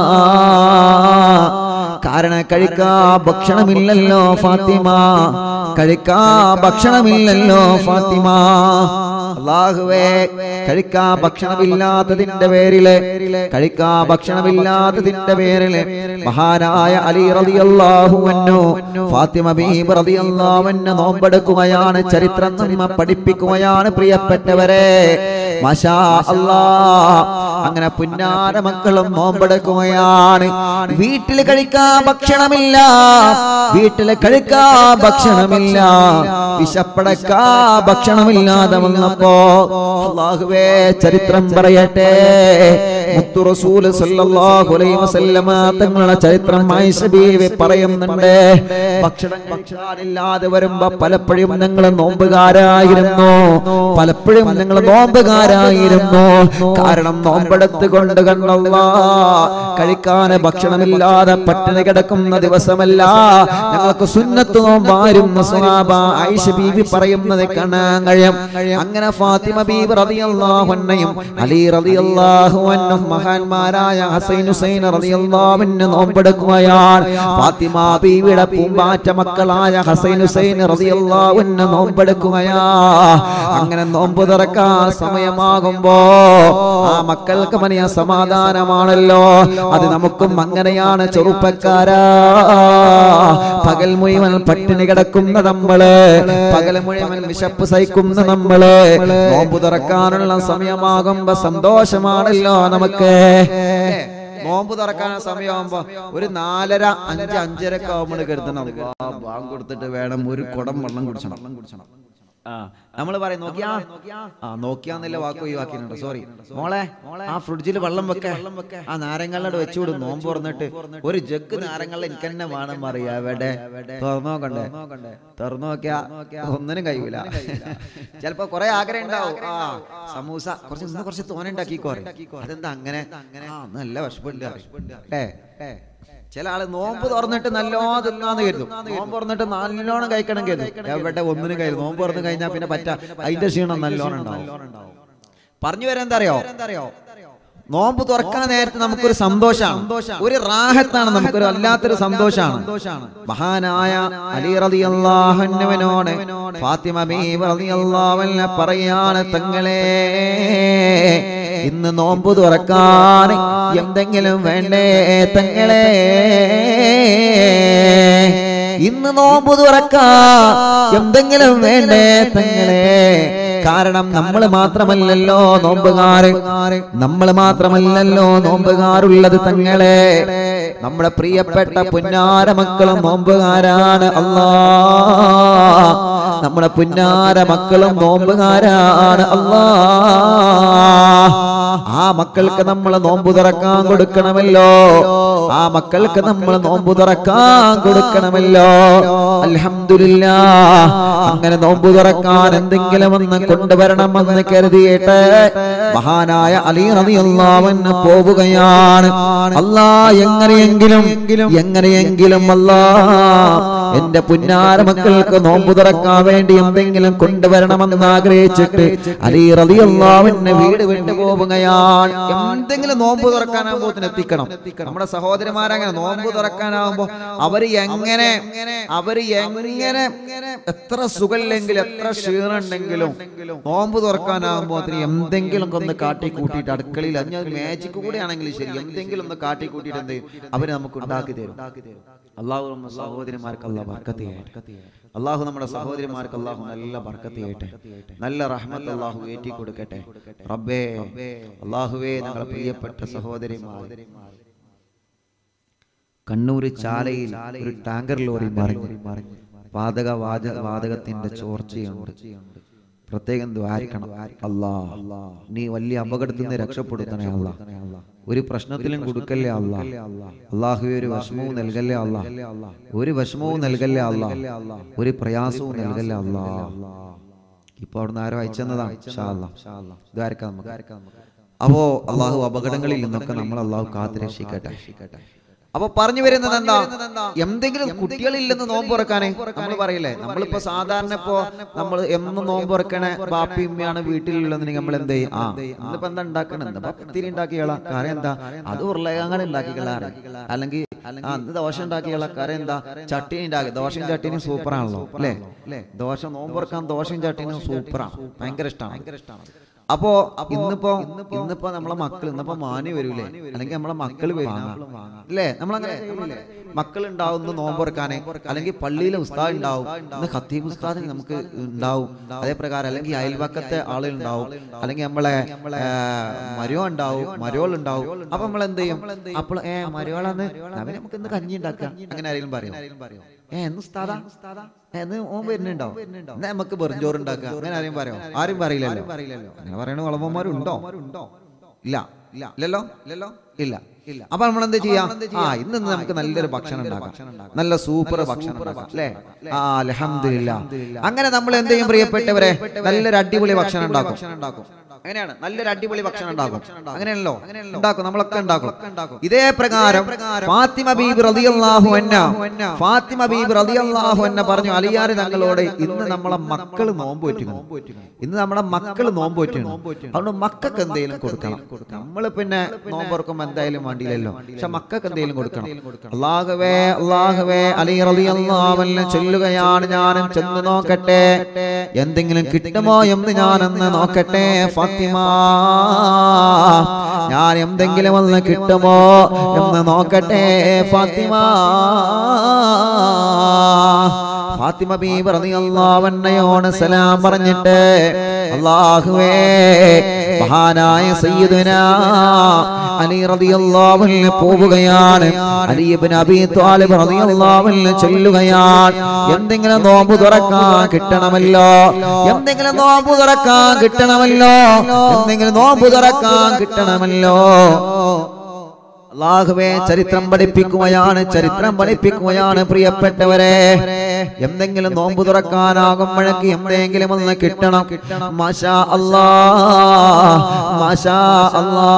കാരണം കഴിക്കാ ഭക്ഷണമില്ലല്ലോ ഫാത്തിമ കഴിക്കാ ഭക്ഷണമില്ലല്ലോ ഫാത്തിമ അള്ളാഹുവേ കഴിക്കാ ഭക്ഷണമില്ലാത്തതിന്റെ പേരില് കഴിക്കാ ഭക്ഷണമില്ലാത്തതിന്റെ പേരില് മഹാനായ അലി റളിയല്ലാഹു അൻഹു ഫാത്തിമ ബീബി റളിയല്ലാഹു അൻഹ നോമ്പെടുക്കുകയാണ് ചരിത്രം നമ്മെ പഠിപ്പിക്കുകയാണ് പ്രിയപ്പെട്ടവരെ മാഷാ അല്ലാ അങ്ങനെ പുന്നാര മക്കളും നോമ്പെടുക്കുകയാണ് വീട്ടിൽ കഴിക്കാ ഭക്ഷണമില്ല വീട്ടിൽ കഴിക്കാ ഭക്ഷണമില്ല വിശപ്പടക്കാ ഭക്ഷണമില്ലാതെ വന്നപ്പോ അള്ളാഹുവേ ചരിത്രം പറയട്ടെ മുത്തു റസൂല് സല്ലല്ലാഹു അലൈഹി വസല്ലമ തങ്ങളുടെ ചരിത്രം ആയിഷ ബീവി പറയുന്നുണ്ട് ഭക്ഷണം കഴിക്കാനില്ലാതെ വരുമ്പോ പലപ്പോഴും ഞങ്ങൾ നോമ്പുകാരായിരുന്നു പലപ്പോഴും ഞങ്ങൾ നോമ്പുകാരായിരുന്നു കാരണം നോമ്പെടുത്ത് കൊണ്ട് കണ്ടല്ല കഴിക്കാൻ ഭക്ഷണമില്ലാതെ പട്ടിണി കിടക്കുന്ന ദിവസമല്ല ഞങ്ങൾക്ക് സുന്നത്ത് നോമ്പായിരുന്നു സുഹാബ ആയിഷ ബീവി പറയുന്നത് കാണാൻ കഴിയും അങ്ങനെ ഫാത്തിമ ബീബി റളിയല്ലാഹു അൻഹയും അലി റളിയല്ലാഹു അൻഹും മഹാന്മാരായ ഹസൈൻ ഹുസൈൻ റളിയല്ലാഹു അൻഹു നോമ്പെടുക്കുകയാണ് ഫാത്തിമ ബീവിയുടെ പൂമ്പാറ്റ മക്കളായ ഹസൈൻ ഹുസൈൻ റളിയല്ലാഹു അൻഹു നോമ്പെടുക്കുകയാ അങ്ങനെ നോമ്പ് തുറക്കാൻ സമയമാകുമ്പോ ആ മക്കൾക്ക് വലിയ സമാധാനമാണല്ലോ അത് നമുക്കും അങ്ങനെയാണ് ചെറുപ്പക്കാരാ പകൽ മുഴുവൻ പട്ടിണി കിടക്കുന്ന നമ്മള് പകൽ മുഴുവൻ വിശപ്പ് സഹിക്കുന്ന നമ്മള് നോമ്പ് തുറക്കാനുള്ള സമയമാകുമ്പോ സന്തോഷമാണല്ലോ നമുക്ക് നോമ്പ് തുറക്കാൻ സമയമാകുമ്പോ ഒരു നാലര അഞ്ച് അഞ്ചരക്ക് ആവുമ്പോൾ കരുതണം അല്ലാ, ബാങ്ക് കൊടുത്തിട്ട് വേണം ഒരു കുടം വെള്ളം കുടിച്ചണം വെള്ളം കുടിച്ചണം ആ നമ്മൾ പറയും നോക്കിയാ ആ നോക്കിയാന്നല്ല വാക്ക് ഒഴിവാക്കിയിട്ടുണ്ട് സോറി മോളെ ആ ഫ്രിഡ്ജിൽ വെള്ളം വെക്ക ആ നാരങ്ങളുടെ വെച്ചുവിടും നോമ്പ് തുറന്നിട്ട് ഒരു ജഗ് നാരങ്ങള എനിക്ക് തന്നെ വേണം അറിയാ എവിടെ തുറന്നു നോക്കണ്ടേ തുറന്നു നോക്കിയാ ഒന്നിനും കഴിയൂല ചിലപ്പോ കുറെ ആഗ്രഹം ഉണ്ടാവും ആ സമൂസ കുറച്ച് ഇന്ന് കുറച്ച് തോനെ ഉണ്ടാക്കിക്കോ അതെന്താ അങ്ങനെ ആ നല്ല വിഷമുണ്ട് ഏ ചില ആള് നോമ്പ് തുറന്നിട്ട് നല്ലോ തിന്നാന്ന് കരുതും നോമ്പ് തുറന്നിട്ട് നല്ലോണം കഴിക്കണം കരുതും എവിടെ ഒന്നിനും കരുതും നോമ്പ് തുറന്ന് കഴിഞ്ഞാൽ പിന്നെ പറ്റ അതിന്റെ ക്ഷീണം നല്ലോണം ഉണ്ടാവും പറഞ്ഞു വരാൻ എന്താ അറിയോ നോമ്പ് തുറക്കാൻ നേരത്തെ നമുക്കൊരു സന്തോഷമാണ് ഒരു റാഹത്താണ് നമുക്കൊരു വല്ലാത്തൊരു സന്തോഷമാണ് മഹാനായ അലി റളിയല്ലാഹുവിനോട് ഫാത്തിമ ബീവി റളിയല്ലാഹു അൻഹ പറയാണ് തങ്ങളെ ഇന്ന് നോമ്പ് തുറക്കാൻ എന്തെങ്കിലും വേണ്ടേ തങ്ങളെ ഇന്ന് നോമ്പ് തുറക്കാ എന്തെങ്കിലും വേണ്ടേ തങ്ങളെ കാരണം നമ്മൾ മാത്രമല്ലല്ലോ നോമ്പുകാര് നമ്മൾ മാത്രമല്ലല്ലോ നോമ്പുകാരുള്ളത് തങ്ങളെ നമ്മുടെ പ്രിയപ്പെട്ട പുന്നാര മക്കളും നോമ്പുകാരാണ് അല്ലാ നമ്മുടെ പുന്നാര മക്കളും നോമ്പുകാരാണ് അല്ലാ ആ മക്കൾക്ക് നമ്മൾ നോമ്പ് തുറക്കാൻ കൊടുക്കണമല്ലോ ആ മക്കൾക്ക് നമ്മൾ നോമ്പ് തുറക്കാൻ കൊടുക്കണമല്ലോ അൽഹംദുലില്ല അങ്ങനെ നോമ്പ് തുറക്കാൻ എന്തെങ്കിലും ഒന്ന് കൊണ്ടുവരണമെന്ന് കരുതിയിട്ട് മഹാനായ അലി റളിയല്ലാഹുവിന് പോവുകയാണ് അല്ലാ എങ്ങനെയെങ്കിലും എങ്ങനെയെങ്കിലും അല്ലാ എന്റെ പുന്നാര മക്കൾക്ക് നോമ്പ് തുറക്കാൻ വേണ്ടി എന്തെങ്കിലും കൊണ്ടുവരണമെന്ന് ആഗ്രഹിച്ചിട്ട് അലി റളിയല്ലാഹുവിന് വീട് വിട്ടു പോവുകയാണ് എന്തെങ്കിലും നോമ്പ് തുറക്കാനാകുമ്പോൾ എത്തിക്കണം നമ്മുടെ സഹോദരന്മാരങ്ങനെ നോമ്പ് തുറക്കാനാകുമ്പോ അവര് എങ്ങനെ അവര് എങ്ങനെ എത്ര സുഖമില്ലെങ്കിലും എത്ര ക്ഷീണുണ്ടെങ്കിലും നോമ്പ് തുറക്കാനാകുമ്പോ അതിന് എന്തെങ്കിലും ഒന്ന് കാട്ടി കൂട്ടിയിട്ട് അടുക്കളയിൽ അഞ്ഞ മാജിക് കൂടെ ആണെങ്കിലും ശരി എന്തെങ്കിലും ഒന്ന് കാട്ടി കൂട്ടിയിട്ട് എന്ത് ചെയ്യും അവര് നമുക്ക് ഉണ്ടാക്കി തരും അള്ളാഹു നമ്മുടെ സഹോദരിമാർക്ക് അള്ളാഹ് ബർക്കത്ത് ചെയ്യട്ടെ അള്ളാഹു നമ്മുടെ സഹോദരിമാർക്ക് അള്ളാഹു നല്ല ബർക്കത്ത് ചെയ്യട്ടെ നല്ല റഹ്മത്ത് അള്ളാഹു ഏറ്റി കൊടുക്കട്ടെ റബ്ബേ അള്ളാഹുവേ ഞങ്ങളെ പ്രിയപ്പെട്ട സഹോദരിമാർ കണ്ണൂർ ചാലയിൽ ഒരു ടാങ്കർ ലോറി മറിഞ്ഞു വാതക വാച വാതകത്തിന്റെ ചോർച്ചയുണ്ട് പ്രത്യേകം ദ്വാരിക്കണം അല്ലാ നീ വലിയ അപകടത്തിൽ നിന്ന് രക്ഷപ്പെടുത്തണേ അല്ലാ ഒരു പ്രശ്നത്തിലും കൊടുക്കല്ലേ അല്ലാ അള്ളാഹുവെ ഒരു വിഷമവും നൽകല്ലേ അല്ലാ ഒരു വിഷമവും നൽകല്ലേ അല്ലാ ഒരു പ്രയാസവും നൽകല്ലേ അല്ലാ ഇപ്പൊ അവിടുന്ന് ആരോ അയച്ചെന്നതാ ദ്വാരക്കാം നമുക്ക് അപ്പോ അള്ളാഹു അപകടങ്ങളിൽ നിന്നൊക്കെ നമ്മൾ അള്ളാഹു കാത്തു രക്ഷിക്കട്ടെ അപ്പൊ പറഞ്ഞു വരുന്നത് എന്താ എന്തെങ്കിലും കുട്ടികളില്ലെന്ന് നോമ്പ് തുറക്കാനേ നമ്മൾ പറയില്ലേ നമ്മളിപ്പോ സാധാരണ ഇപ്പോ നമ്മൾ എന്നും നോമ്പ് തുറക്കണ ബാപ്പി ഉമ്മയാണ് വീട്ടിലുള്ളതെന്ന് നമ്മൾ എന്ത് ചെയ്യും ആ ഇന്നിപ്പോ എന്താ ഉണ്ടാക്കണ എന്താ പത്തിരി ഉണ്ടാക്കിയുള്ള കാര്യം എന്താ അത് ഉരുളങ്ങനെ ഉണ്ടാക്കിക്കളാറ് അല്ലെങ്കിൽ ആ ഇന്ന് ദോശ ഉണ്ടാക്കിയുള്ള കാര്യം എന്താ ചട്ടിനി ഉണ്ടാക്കി ദോശയും ചട്ടിനും സൂപ്പർ ആണല്ലോ അല്ലേ ദോശ നോമ്പ് തുറക്കാൻ ദോശയും ചട്ടിനും സൂപ്പറാണ് ഭയങ്കര ഇഷ്ടമാണ് അപ്പോ ഇന്നിപ്പോ ഇന്നിപ്പോ നമ്മളെ മക്കൾ ഇന്നിപ്പോ മാനി വരൂലേ അല്ലെങ്കിൽ നമ്മളെ മക്കൾ വാങ്ങാം അല്ലേ നമ്മളങ്ങനെ ചെയ്യൂലേ? മക്കൾ ഉണ്ടാവുന്ന നോമ്പുറക്കാനെ അല്ലെങ്കിൽ പള്ളിയിലെ ഉസ്താദ് ഉണ്ടാവും ഇന്ന് ഖത്തീബ് ഉസ്താദ് നമുക്ക് ഉണ്ടാവും അതേ പ്രകാരം അല്ലെങ്കിൽ അയൽവക്കത്തെ ആളുകൾ ഉണ്ടാവും അല്ലെങ്കിൽ നമ്മളെ മരോ ഉണ്ടാവും മരോൾ ഉണ്ടാവും അപ്പൊ നമ്മൾ എന്ത് ചെയ്യും അപ്പോൾ ഏ മരോളന്ന് അവന് നമുക്ക് ഇന്ന് കഞ്ഞി ഉണ്ടാക്കാം അങ്ങനെ ആരെങ്കിലും പറയും ഏ എന്ന് ഉസ്താദാ ഏ, എന്ന് ഓൻ വരുന്നുണ്ടോ എന്നാ നമുക്ക് വെറുംചോറ് ഉണ്ടാക്കാം അങ്ങനെ ആരെയും പറയോ ആരും പറയില്ലല്ലോ അങ്ങനെ പറയണ വളവന്മാരുണ്ടോ ഇല്ല ഇല്ല ഇല്ലല്ലോ ഇല്ലല്ലോ ഇല്ല ഇല്ല അപ്പൊ നമ്മൾ എന്ത് ചെയ്യാം ആ ഇന്ന് നമുക്ക് നല്ലൊരു ഭക്ഷണം ഉണ്ടാക്കാം നല്ല സൂപ്പർ ഭക്ഷണം ഉണ്ടാക്കാം അല്ലേ ആ അലഹമില്ല അങ്ങനെ നമ്മൾ എന്ത് ചെയ്യും പ്രിയപ്പെട്ടവരെ നല്ലൊരു അടിപൊളി ഭക്ഷണം ഉണ്ടാക്കും അങ്ങനെയാണ് നല്ലൊരു അടിപൊളി ഭക്ഷണം ഉണ്ടാക്കും അങ്ങനെയാണല്ലോ ഉണ്ടാക്കും നമ്മളൊക്കെ ഉണ്ടാക്കും ഇതേ പ്രകാരം ഫാത്തിമ ബീബ് റളിയല്ലാഹു അൻഹ ഫാത്തിമ ബീബ് റളിയല്ലാഹു അൻഹ പറഞ്ഞു അലിയാർ തങ്ങളോട് ഇന്ന് നമ്മളെ മക്കൾ നോമ്പ് പറ്റുന്നു ഇന്ന് നമ്മുടെ മക്കൾ നോമ്പ് പറ്റുന്നു അതുകൊണ്ട് മക്കൾക്ക് എന്തെങ്കിലും കൊടുക്കണം നമ്മൾ പിന്നെ നോമ്പ് തുറക്കുമ്പോൾ എന്തായാലും വേണ്ടിയില്ലല്ലോ പക്ഷെ മക്കൾക്ക് എന്തെങ്കിലും കൊടുക്കണം അള്ളാഹുവേ അള്ളാഹുവേ അലി റളിയല്ലാഹു അൻഹ ചൊല്ലുകയാണ് ഞാനും ചെന്ന് നോക്കട്ടെ എന്തെങ്കിലും കിട്ടുമോ എന്ന് ഞാനൊന്ന് നോക്കട്ടെ ഫാത്തിമ ഞാൻ എന്തെങ്കിലും ഒന്ന് കിട്ടുമോ എന്ന് നോക്കട്ടെ ഫാത്തിമ ഫാത്തിമ ബീബി റളിയല്ലാഹു അൻഹയോട് സലാം പറഞ്ഞിട്ട് അല്ലാഹുവേ മഹാനായ സയ്യിദുനാ അലി റളിയല്ലാഹു അൻഹു പോവുകയാണ് അലി ഇബ്നു അബീ ത്വാലിബ് റളിയല്ലാഹു അൻഹു ചൊല്ലുകയാണ് എന്തെങ്കിലും നോമ്പ് തുറക്കാൻ കിട്ടണമല്ലോ എന്തെങ്കിലും നോമ്പ് തുറക്കാൻ കിട്ടണമല്ലോ എന്തെങ്കിലും നോമ്പ് തുറക്കാൻ കിട്ടണമല്ലോ അള്ളാഹുവേ ചരിത്രം പഠിപ്പിക്കുകയാണ് ചരിത്രം പഠിപ്പിക്കുകയാണ് പ്രിയപ്പെട്ടവരെ എന്തെങ്കിലും നോമ്പ് തുറക്കാനാകുമ്പോഴേക്ക് എന്തെങ്കിലും ഒന്ന് കിട്ടണം മാഷാ അല്ലാ മാഷാ അല്ലാ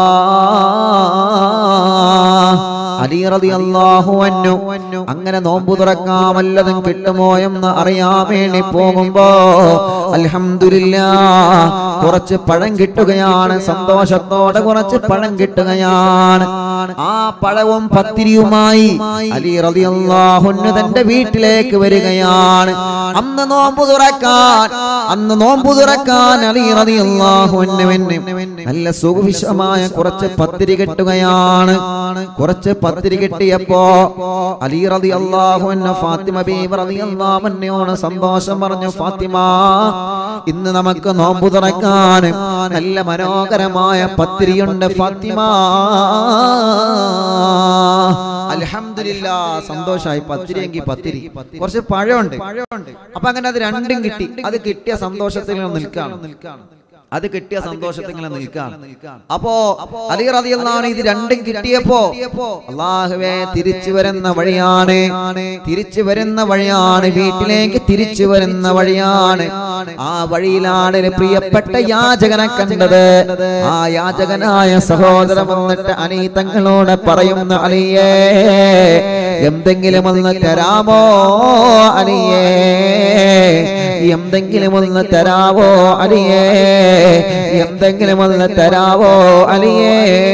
അലി റളിയല്ലാഹു അൻഹു അങ്ങനെ നോമ്പ് തുറക്കാൻ വല്ലതും കിട്ടുമോ എന്ന് അറിയാൻ വേണ്ടി പോകുമ്പോ അൽഹംദുലില്ലാ കുറച്ച് പഴം കിട്ടുകയാണ് സന്തോഷത്തോടെ കുറച്ച് പഴം കിട്ടുകയാണ് ആ പഴവും പത്തിരിയുമായി അലി റളിയല്ലാഹുന്നു തന്റെ വീട്ടിലേക്ക് വരികയാണ് അന്ന് നോമ്പ് തുറക്കാൻ അന്ന് നോമ്പ് തുറക്കാൻ അലി റളിയല്ലാഹുവിന് നല്ല സുഖവിശമായ കുറച്ച് പത്തിരി കെട്ടുകയാണ് കുറച്ച് പത്തിരി കെട്ടിയപ്പോ അലി റളിയല്ലാഹു അൻഹു ഫാത്തിമ ബീബി റളിയല്ലാഹു അൻഹയോട് സന്തോഷം പറഞ്ഞു ഫാത്തിമ ഇന്ന് നമുക്ക് നോമ്പ് തുറക്കാൻ നല്ല മനോഹരമായ പത്തിരിയുണ്ട് ഫാത്തിമ അൽഹംദുലില്ലാ സന്തോഷമായി പത്തിരി എങ്കിൽ പത്തിരി കുറച്ച് പഴമുണ്ട് അപ്പൊ അങ്ങനെ അത് രണ്ടും കിട്ടി അത് കിട്ടിയ സന്തോഷത്തിൽ ഇങ്ങനെ നിൽക്കാണ് അത് കിട്ടിയ സന്തോഷത്തിൽ ഇങ്ങനെ നിൽക്കാണ് അപ്പോ അലി റളിയല്ലാഹു ഇത് രണ്ടും കിട്ടിയപ്പോ അള്ളാഹുവേ തിരിച്ചു വരുന്ന വഴിയാണ് തിരിച്ചു വരുന്ന വഴിയാണ് വീട്ടിലേക്ക് തിരിച്ചു വരുന്ന വഴിയാണ് ആ വഴിയിലാണ് ഒരു പ്രിയപ്പെട്ട യാചകനെ കണ്ടത് ആ യാചകനായ സഹോദരൻ വന്നിട്ട് അലി തങ്ങളോട് പറയുന്ന അലിയേ എന്തെങ്കിലും ഒന്ന് തരാമോ അലിയേ എന്തെങ്കിലും ഒന്ന് തരാവോ അലിയേ എന്തെങ്കിലും ഒന്ന് തരാവോ അലിയേ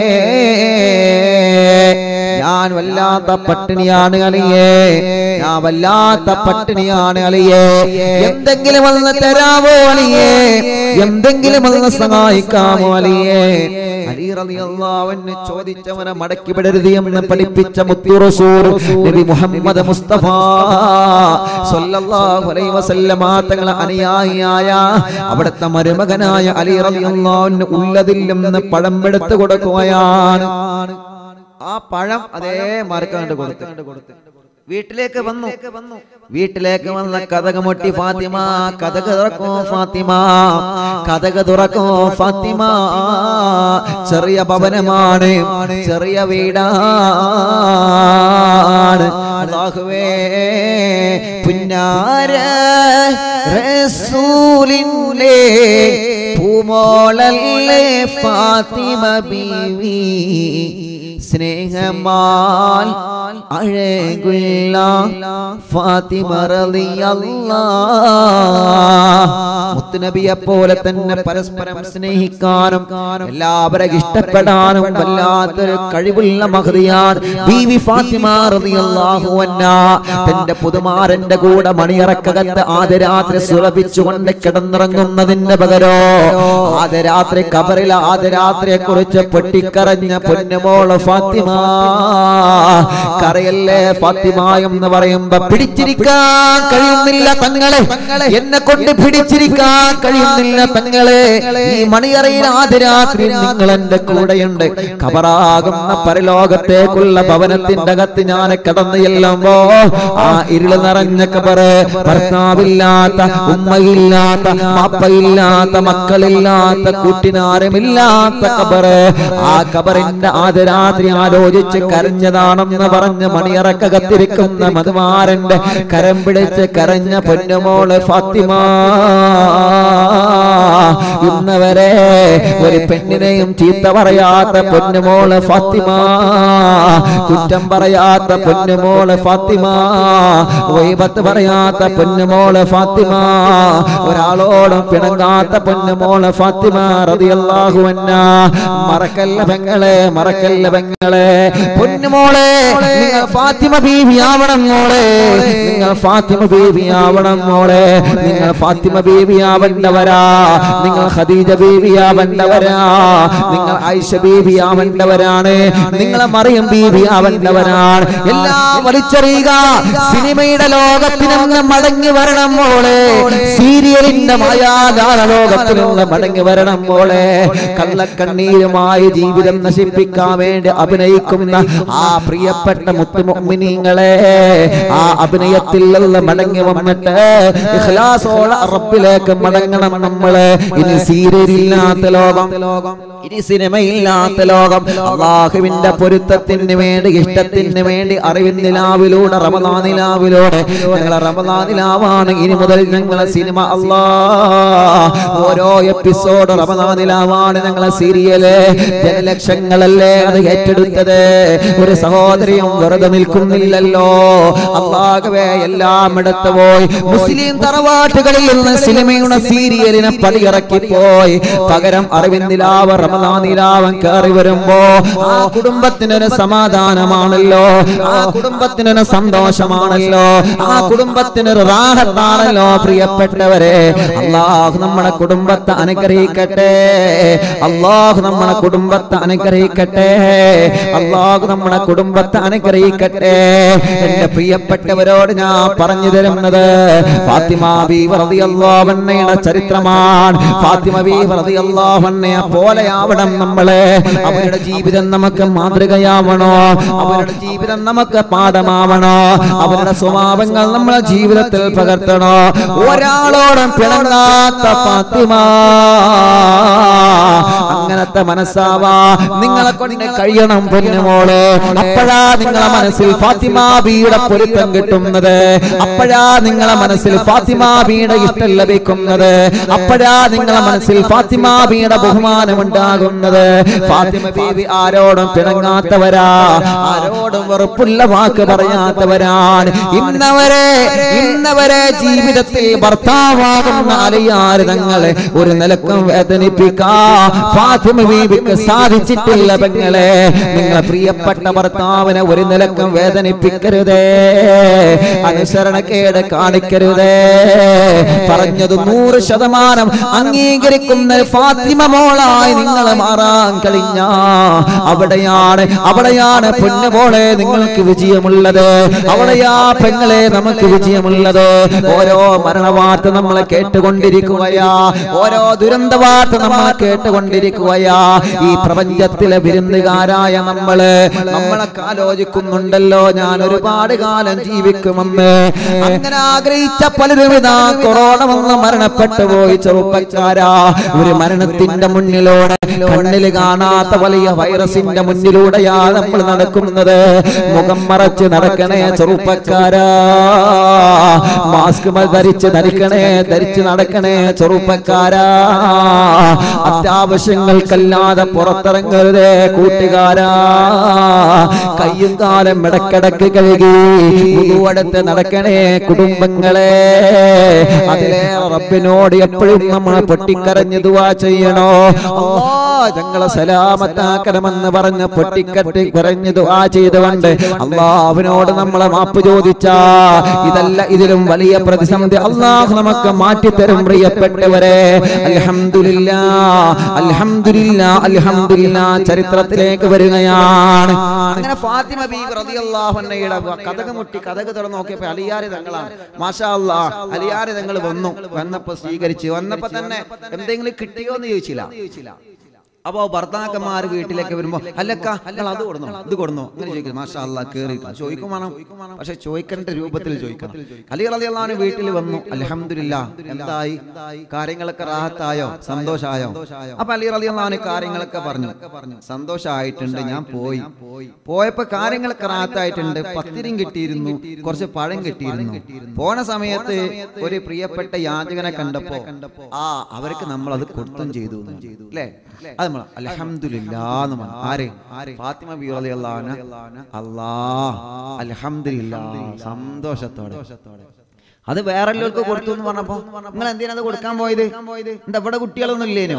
ഞാൻ വല്ലാത്ത പട്ടിണിയാണ് അലിയേ ഞാൻ വല്ലാത്ത പട്ടിണിയാണ് അലിയേ എന്തെങ്കിലും ഒന്ന് തരാവോ അലിയേ എന്തെങ്കിലും ഒന്ന് സഹായിക്കാമോ അലിയേ അലി റളിയല്ലാഹു അൻഹു ചോദിച്ചവനെ മടക്കി വിടരുത് എന്ന് പഠിപ്പിച്ച മുത്തു റസൂൽ നബി മുഹമ്മദ് മുസ്തഫ സല്ലല്ലാഹു അലൈഹി വസല്ലമ തങ്ങളെ അനുയായിയായ അവിടുത്തെ മരുമകനായ അലി റളിയല്ലാഹു അൻഹു ഉള്ളതിൽ നിന്ന് പഴം എടുത്തു കൊടുക്കുകയാണ് ആ പഴം അതേ മറക്കാണ്ട് കൊടുത്തു വീട്ടിലേക്ക് വന്നു വീട്ടിലേക്ക് വന്ന കഥക മുട്ടി ഫാത്തിമ കഥക തുറക്കോ ഫാത്തിമ കഥക തുറക്കോ ഫാത്തിമ ചെറിയ ഭവനമാണ് ചെറിയ വീടാണ് അല്ലാഹുവേ പുന്നാര റസൂലിന്റെ പൂമോളല്ലേ ഫാത്തിമ ബീവി സ്നേഹമാൽ അഴകുള്ള ഫാത്തിമ മുത്തുനബിയെ പോലെ തന്നെ പരസ്പരം സ്നേഹിക്കാനും എല്ലാവരെ ഇഷ്ടപ്പെടാനും വല്ലാത്തൊരു കഴിവുള്ള മഹതിയാണ് ബീവി ഫാത്തിമ റളിയല്ലാഹു അൻഹാ തന്റെ പുതുമാരന്റെ കൂടെ മണിയറക്കകത്ത് ആദ്യരാത്രി സുലഭിച്ചുകൊണ്ട് കിടന്നിറങ്ങുന്നതിന്റെ പകരോ ആദ്യരാത്രി കബറിൽ ആദ്യരാത്രിയെ കുറിച്ച് പൊട്ടിക്കറഞ്ഞ പൊന്നുമോള് ഫാത്തിമ കരയല്ലേ ഫാത്തിമ എന്ന് പറയുമ്പോ പിടിച്ചിരിക്കാൻ കഴിയുന്നില്ല തങ്ങളെ എന്നെ കൊണ്ട് പിടിച്ചിരിക്കാൻ കഴിയുന്നില്ല തങ്ങളെ ഈ മണിയറയിൽ ആദ്യരാത്രി നിങ്ങൾ എന്റെ കൂടെയുണ്ട് കബറാകുന്ന പരലോകത്തേക്കുള്ള ഭവനത്തിന്റെ അകത്ത് ഞാൻ കടന്നു ചെല്ലുമ്പോ ആ ഇരുള് നിറഞ്ഞ കബറ് ഭർത്താവില്ലാത്ത ഉമ്മയില്ലാത്ത പാപ്പയില്ലാത്ത മക്കളില്ലാത്ത കൂട്ടിനാരുമില്ലാത്ത കബറ് ആ കബറിന്റെ ആദ്യരാത്രി ആലോചിച്ച് കരഞ്ഞതാണെന്ന് പറഞ്ഞ് മണിയറക്കകത്തിരിക്കുന്ന മധുമാരന്റെ കരം പിടിച്ച് കരഞ്ഞ പൊന്നുമോള് ഫാത്തിമ ഇന്നവരെ ഒരു പെണ്ണിനെയും ചീത്ത പറയാത്ത പൊന്നുമോള് ഫാത്തിമ കുറ്റം പറയാത്ത പൊന്നുമോള് ഫാത്തിമ വൈബത്ത് പറയാത്ത പൊന്നുമോള് ഫാത്തിമ ഒരാളോടും പിണങ്ങാത്ത പൊന്നുമോള് ഫാത്തിമ റളിയല്ലാഹു അൻഹാ മറക്കല്ല പെങ്ങളെ മറക്കല്ല പെങ്ങളെ പൊന്നുമോളെ നിങ്ങൾ ഫാത്തിമ ബീവി ആവണം മോളെ നിങ്ങൾ ഫാത്തിമ ബീവി ആവണം മോളെ നിങ്ങൾ ഫാത്തിമ ബീവി ആവേണ്ടവരാ നിങ്ങൾ ഖദീജ ബീവി ആവേണ്ടവരാ നിങ്ങൾ ആയിഷ ബീവി ആവേണ്ടവരാണ് നിങ്ങൾ മറിയം ബീവി ആവേണ്ടവരാണ് എല്ലാം വലിച്ചെറിയുക സിനിമയുടെ ലോകത്തിൽ നിന്ന് മടങ്ങി വരണം മോളെ സീരിയലിന്റെ മായാജാല ലോകത്തിൽ നിന്ന് മടങ്ങി വരണം മോളെ കള്ളക്കണ്ണീരുമായി ജീവിതം നശിപ്പിക്കാൻ വേണ്ടി അഭിനയിക്കുന്ന ആ പ്രിയപ്പെട്ട മുത്തുമുഗ്മിനീങ്ങളെ ആ അഭിനയത്തിൽ നിന്ന് മടങ്ങി വന്നിട്ട് ഇഖ്ലാസോടെ റബ്ബിലേക്ക് മടങ്ങണം നമ്മള് ഇനി സീരിയലില്ലാത്ത ലോകം ഇനി സിനിമയില്ലാത്ത ലോകം അള്ളാഹുവിന്റെ പൊരുത്തത്തിന് വേണ്ടി ഇഷ്ടത്തിന് വേണ്ടി അറിവിൻ നിലാവിലൂടെ റമദാൻ നിലാവിലൂടെ ഞങ്ങളെ റമദാൻ നിലാവാണ് ഇനി മുതൽ ഞങ്ങളെ സിനിമ അല്ലാ ഓരോ എപ്പിസോഡ് റമദാൻ നിലാവാണ് ഞങ്ങളെ സീരിയല് ജനലക്ഷങ്ങളല്ലേ അത് ഏറ്റെടുത്തത് ഒരു സഹോദരിയും വെറുതെ നിൽക്കുന്നില്ലല്ലോ അള്ളാഹുവേ എല്ലാം എടുത്തു പോയി മുസ്ലിം തറവാട്ടുകളിൽ നിന്ന് സിനിമയുടെ സീരിയലിനെ പടിയിറക്കി പോയി പകരം അറിവിൻ നിലാവ് റമദാൻ നിലാവൻ കയറി വരുമ്പോ ആ കുടുംബത്തിനൊരു സമാധാനമാണല്ലോ ആ കുടുംബത്തിനൊരു സന്തോഷമാണല്ലോ ആ കുടുംബത്തിനൊരു റാഹത്താണല്ലോ പ്രിയപ്പെട്ടവരെ അള്ളാഹു നമ്മുടെ കുടുംബത്തെ അനുഗ്രഹിക്കട്ടെ അള്ളാഹു നമ്മുടെ കുടുംബത്തെ അനുഗ്രഹിക്കട്ടെ അള്ളാഹു നമ്മുടെ കുടുംബത്തെ അനുഗ്രഹിക്കട്ടെ എന്റെ പ്രിയപ്പെട്ടവരോട് ഞാൻ പറഞ്ഞു തരുന്നത് ഫാത്തിമ ബീവി റളിയല്ലാഹു അൻഹയുടെ ചരിത്രമാണ് ഫാത്തിമ ബീവി റളിയല്ലാഹു അൻഹയെ പോലെയാവണം നമ്മള് അവരുടെ ജീവിതം നമുക്ക് മാതൃകയാവണോ അവരുടെ ജീവിതം നമുക്ക് പാഠമാവണോ അവരുടെ സ്വഭാവങ്ങൾ നമ്മളെ ജീവിതത്തിൽ പകർത്തണോ ഒരാളോടും പിണങ്ങാത്ത ഫാത്തിമ അങ്ങനത്തെ മനസ്സാവാ നിങ്ങളെ കൊണ്ട് കഴിയണം പൊന്നുമോള് അപ്പോഴാ നിങ്ങളെ മനസ്സിൽ ഫാത്തിമ ബിയുടെ പൊരുത്തം കിട്ടുന്നത് അപ്പോഴാ നിങ്ങളെ മനസ്സിൽ ഫാത്തിമ ബിയുടെ ഇഷ്ടം ലഭിക്കുന്നത് അപ്പോഴാ നിങ്ങളെ മനസ്സിൽ ഫാത്തിമ ബിയുടെ ബഹുമാനം ഉണ്ടാകുന്നത് ഫാത്തിമ ബീവി ആരോടും പിണങ്ങാത്തവരാ ആരോടും വെറുപ്പുള്ള വാക്ക് പറയാത്തവരാണ് ഇന്നവരെ ഇന്നവരെ ജീവിതത്തിൽ ഭർത്താവാകുന്ന അലിയാർ തങ്ങളെ ഒരു നിലക്കും വേദനിപ്പിക്കാ ഫാത്തിമ ബീവിക്ക് സാധിച്ചിട്ടില്ല പെങ്ങളെ നിങ്ങളെ പ്രിയപ്പെട്ട ഭർത്താവിനെ ഒരു നിലക്കും വേദനിപ്പിക്കരുതേ അനുസരണക്കേട് കാണിക്കരുതേ പറഞ്ഞത് നൂറ് ശതമാനം അംഗീകരിക്കുന്ന ഫാത്തിമ മോളായി നിങ്ങൾ മാറാൻ കഴിഞ്ഞ അവിടെയാണ് അവിടെയാണ് പൊന്നുമോളെ നിങ്ങൾക്ക് വിജയമുള്ളത് അവിടെയാ പെങ്ങളെ നമുക്ക് വിജയമുള്ളത് ഓരോ മരണവാർത്ത നമ്മളെ കേട്ടുകൊണ്ടിരിക്കുകയാ ഓരോ ദുരന്ത വാർത്ത നമ്മളെ കേട്ടുകൊണ്ടിരിക്കുകയാ ഈ പ്രപഞ്ചത്തിലെ വിരുന്നുകാരായ നമ്മള് നമ്മളൊക്കെ ആലോചിക്കുന്നുണ്ടല്ലോ ഞാൻ ഒരുപാട് കാലം ജീവിക്കുമെന്ന് അങ്ങനെ ആഗ്രഹിച്ച പലരും ഇതാ കൊറോണ വന്ന് മരണപ്പെട്ടു പോയി ചെറുപ്പക്കാരാ ഒരു മരണത്തിന്റെ മുന്നിലൂടെ കണ്ണിൽ കാണാത്ത വലിയ വൈറസിന്റെ മുന്നിലൂടെയാ നമ്മൾ നടക്കുന്നത് മുഖം മറച്ച് നടക്കണേ ചെറുപ്പക്കാരാ മാസ്ക് ധരിച്ച് ധരിക്കണേ ധരിച്ച് നടക്കണേ ചെറുപ്പക്കാരാ അത്യാവശ്യങ്ങൾക്കല്ലാതെ പുറത്തിറങ്ങരുതേ കൂട്ടുകാരാ കയ്യും കാലം ഇടക്കിടക്ക് കഴുകി മുതുവടുത്ത് നടക്കണേ കുടുംബങ്ങളെ അതിലേറെ റബ്ബിനോട് എപ്പോഴും നമ്മൾ പൊട്ടിക്കരഞ്ഞ് ദുവാ ചെയ്യണോ അല്ലാ ഞങ്ങളെ സലാമത്താക്കണമെന്ന് പറഞ്ഞ് പൊട്ടിക്കട്ടി കരഞ്ഞ് ദുവാ ചെയ്തുകൊണ്ട് അള്ളാഹുവിനോട് നമ്മളെ മാപ്പ് ചോദിച്ചാ ഇതല്ല ഇതിലും വലിയ പ്രതിസന്ധി അള്ളാഹു നമുക്ക് മാറ്റിത്തരും പ്രിയപ്പെട്ടവരെ അൽഹംദുലില്ലാ അൽഹംദുലില്ലാ അൽഹംദുലില്ലാ ചരിത്രത്തിലേക്ക് വരികയാണ് അങ്ങനെ ഫാത്തിമ ബീബി റളിയല്ലാഹു അൻഹയുടെ കഥക് മുട്ടി കഥക് തുറന്ന് നോക്കിയപ്പോ അലിയാരി തങ്ങളാണ് മാഷാ അല്ലാ അലിയാരി തങ്ങൾ വന്നു വന്നപ്പോ സ്വീകരിച്ചു വന്നപ്പോ തന്നെ എന്തെങ്കിലും കിട്ടിയോ എന്ന് ചോദിച്ചില്ല അപ്പോ ഭർത്താക്കന്മാർ വീട്ടിലേക്ക് വരുമ്പോ അല്ലക്ക നിങ്ങൾ അത് കൊടുന്നോ ഇത് കൊടുന്നോ അങ്ങനെ ചോദിക്കും മാഷാ അല്ലാ കേറി ചോദിക്കും വേണം പക്ഷെ ചോദിക്കേണ്ട രൂപത്തിൽ ചോദിക്കണം അലി റളിയല്ലാഹു വീട്ടിൽ വന്നു അൽഹംദുലില്ലാ എന്തായി കാര്യങ്ങളൊക്കെ റാഹത്തായോ സന്തോഷായോ അപ്പൊ അലി റളിയല്ലാഹു കാര്യങ്ങളൊക്കെ പറഞ്ഞു സന്തോഷമായിട്ടുണ്ട് ഞാൻ പോയി പോയപ്പോ കാര്യങ്ങളൊക്കെ റാഹത്തായിട്ടുണ്ട് പത്തിരിയും കിട്ടിയിരുന്നു കുറച്ച് പഴം കിട്ടിയിരുന്നു പോണ സമയത്ത് ഒരു പ്രിയപ്പെട്ട യാചകനെ കണ്ടപ്പോ ആ അവർക്ക് നമ്മൾ അത് കൊടുത്തും ചെയ്തു അല്ലേ അത് നമ്മൾ അൽഹംദുലില്ലാന്ന് പറഞ്ഞു ആര് ഫാത്തിമ ബി റളിയല്ലാഹു അൻഹ അല്ലാ അൽഹംദുലില്ലാ സന്തോഷത്തോടെ അത് വേറെ കൊടുത്തു എന്ന് പറഞ്ഞപ്പോ നിങ്ങൾ എന്തിനാ അത് കൊടുക്കാൻ പോയത് എന്താ ഇവിടെ കുട്ടികളൊന്നും ഇല്ലേനോ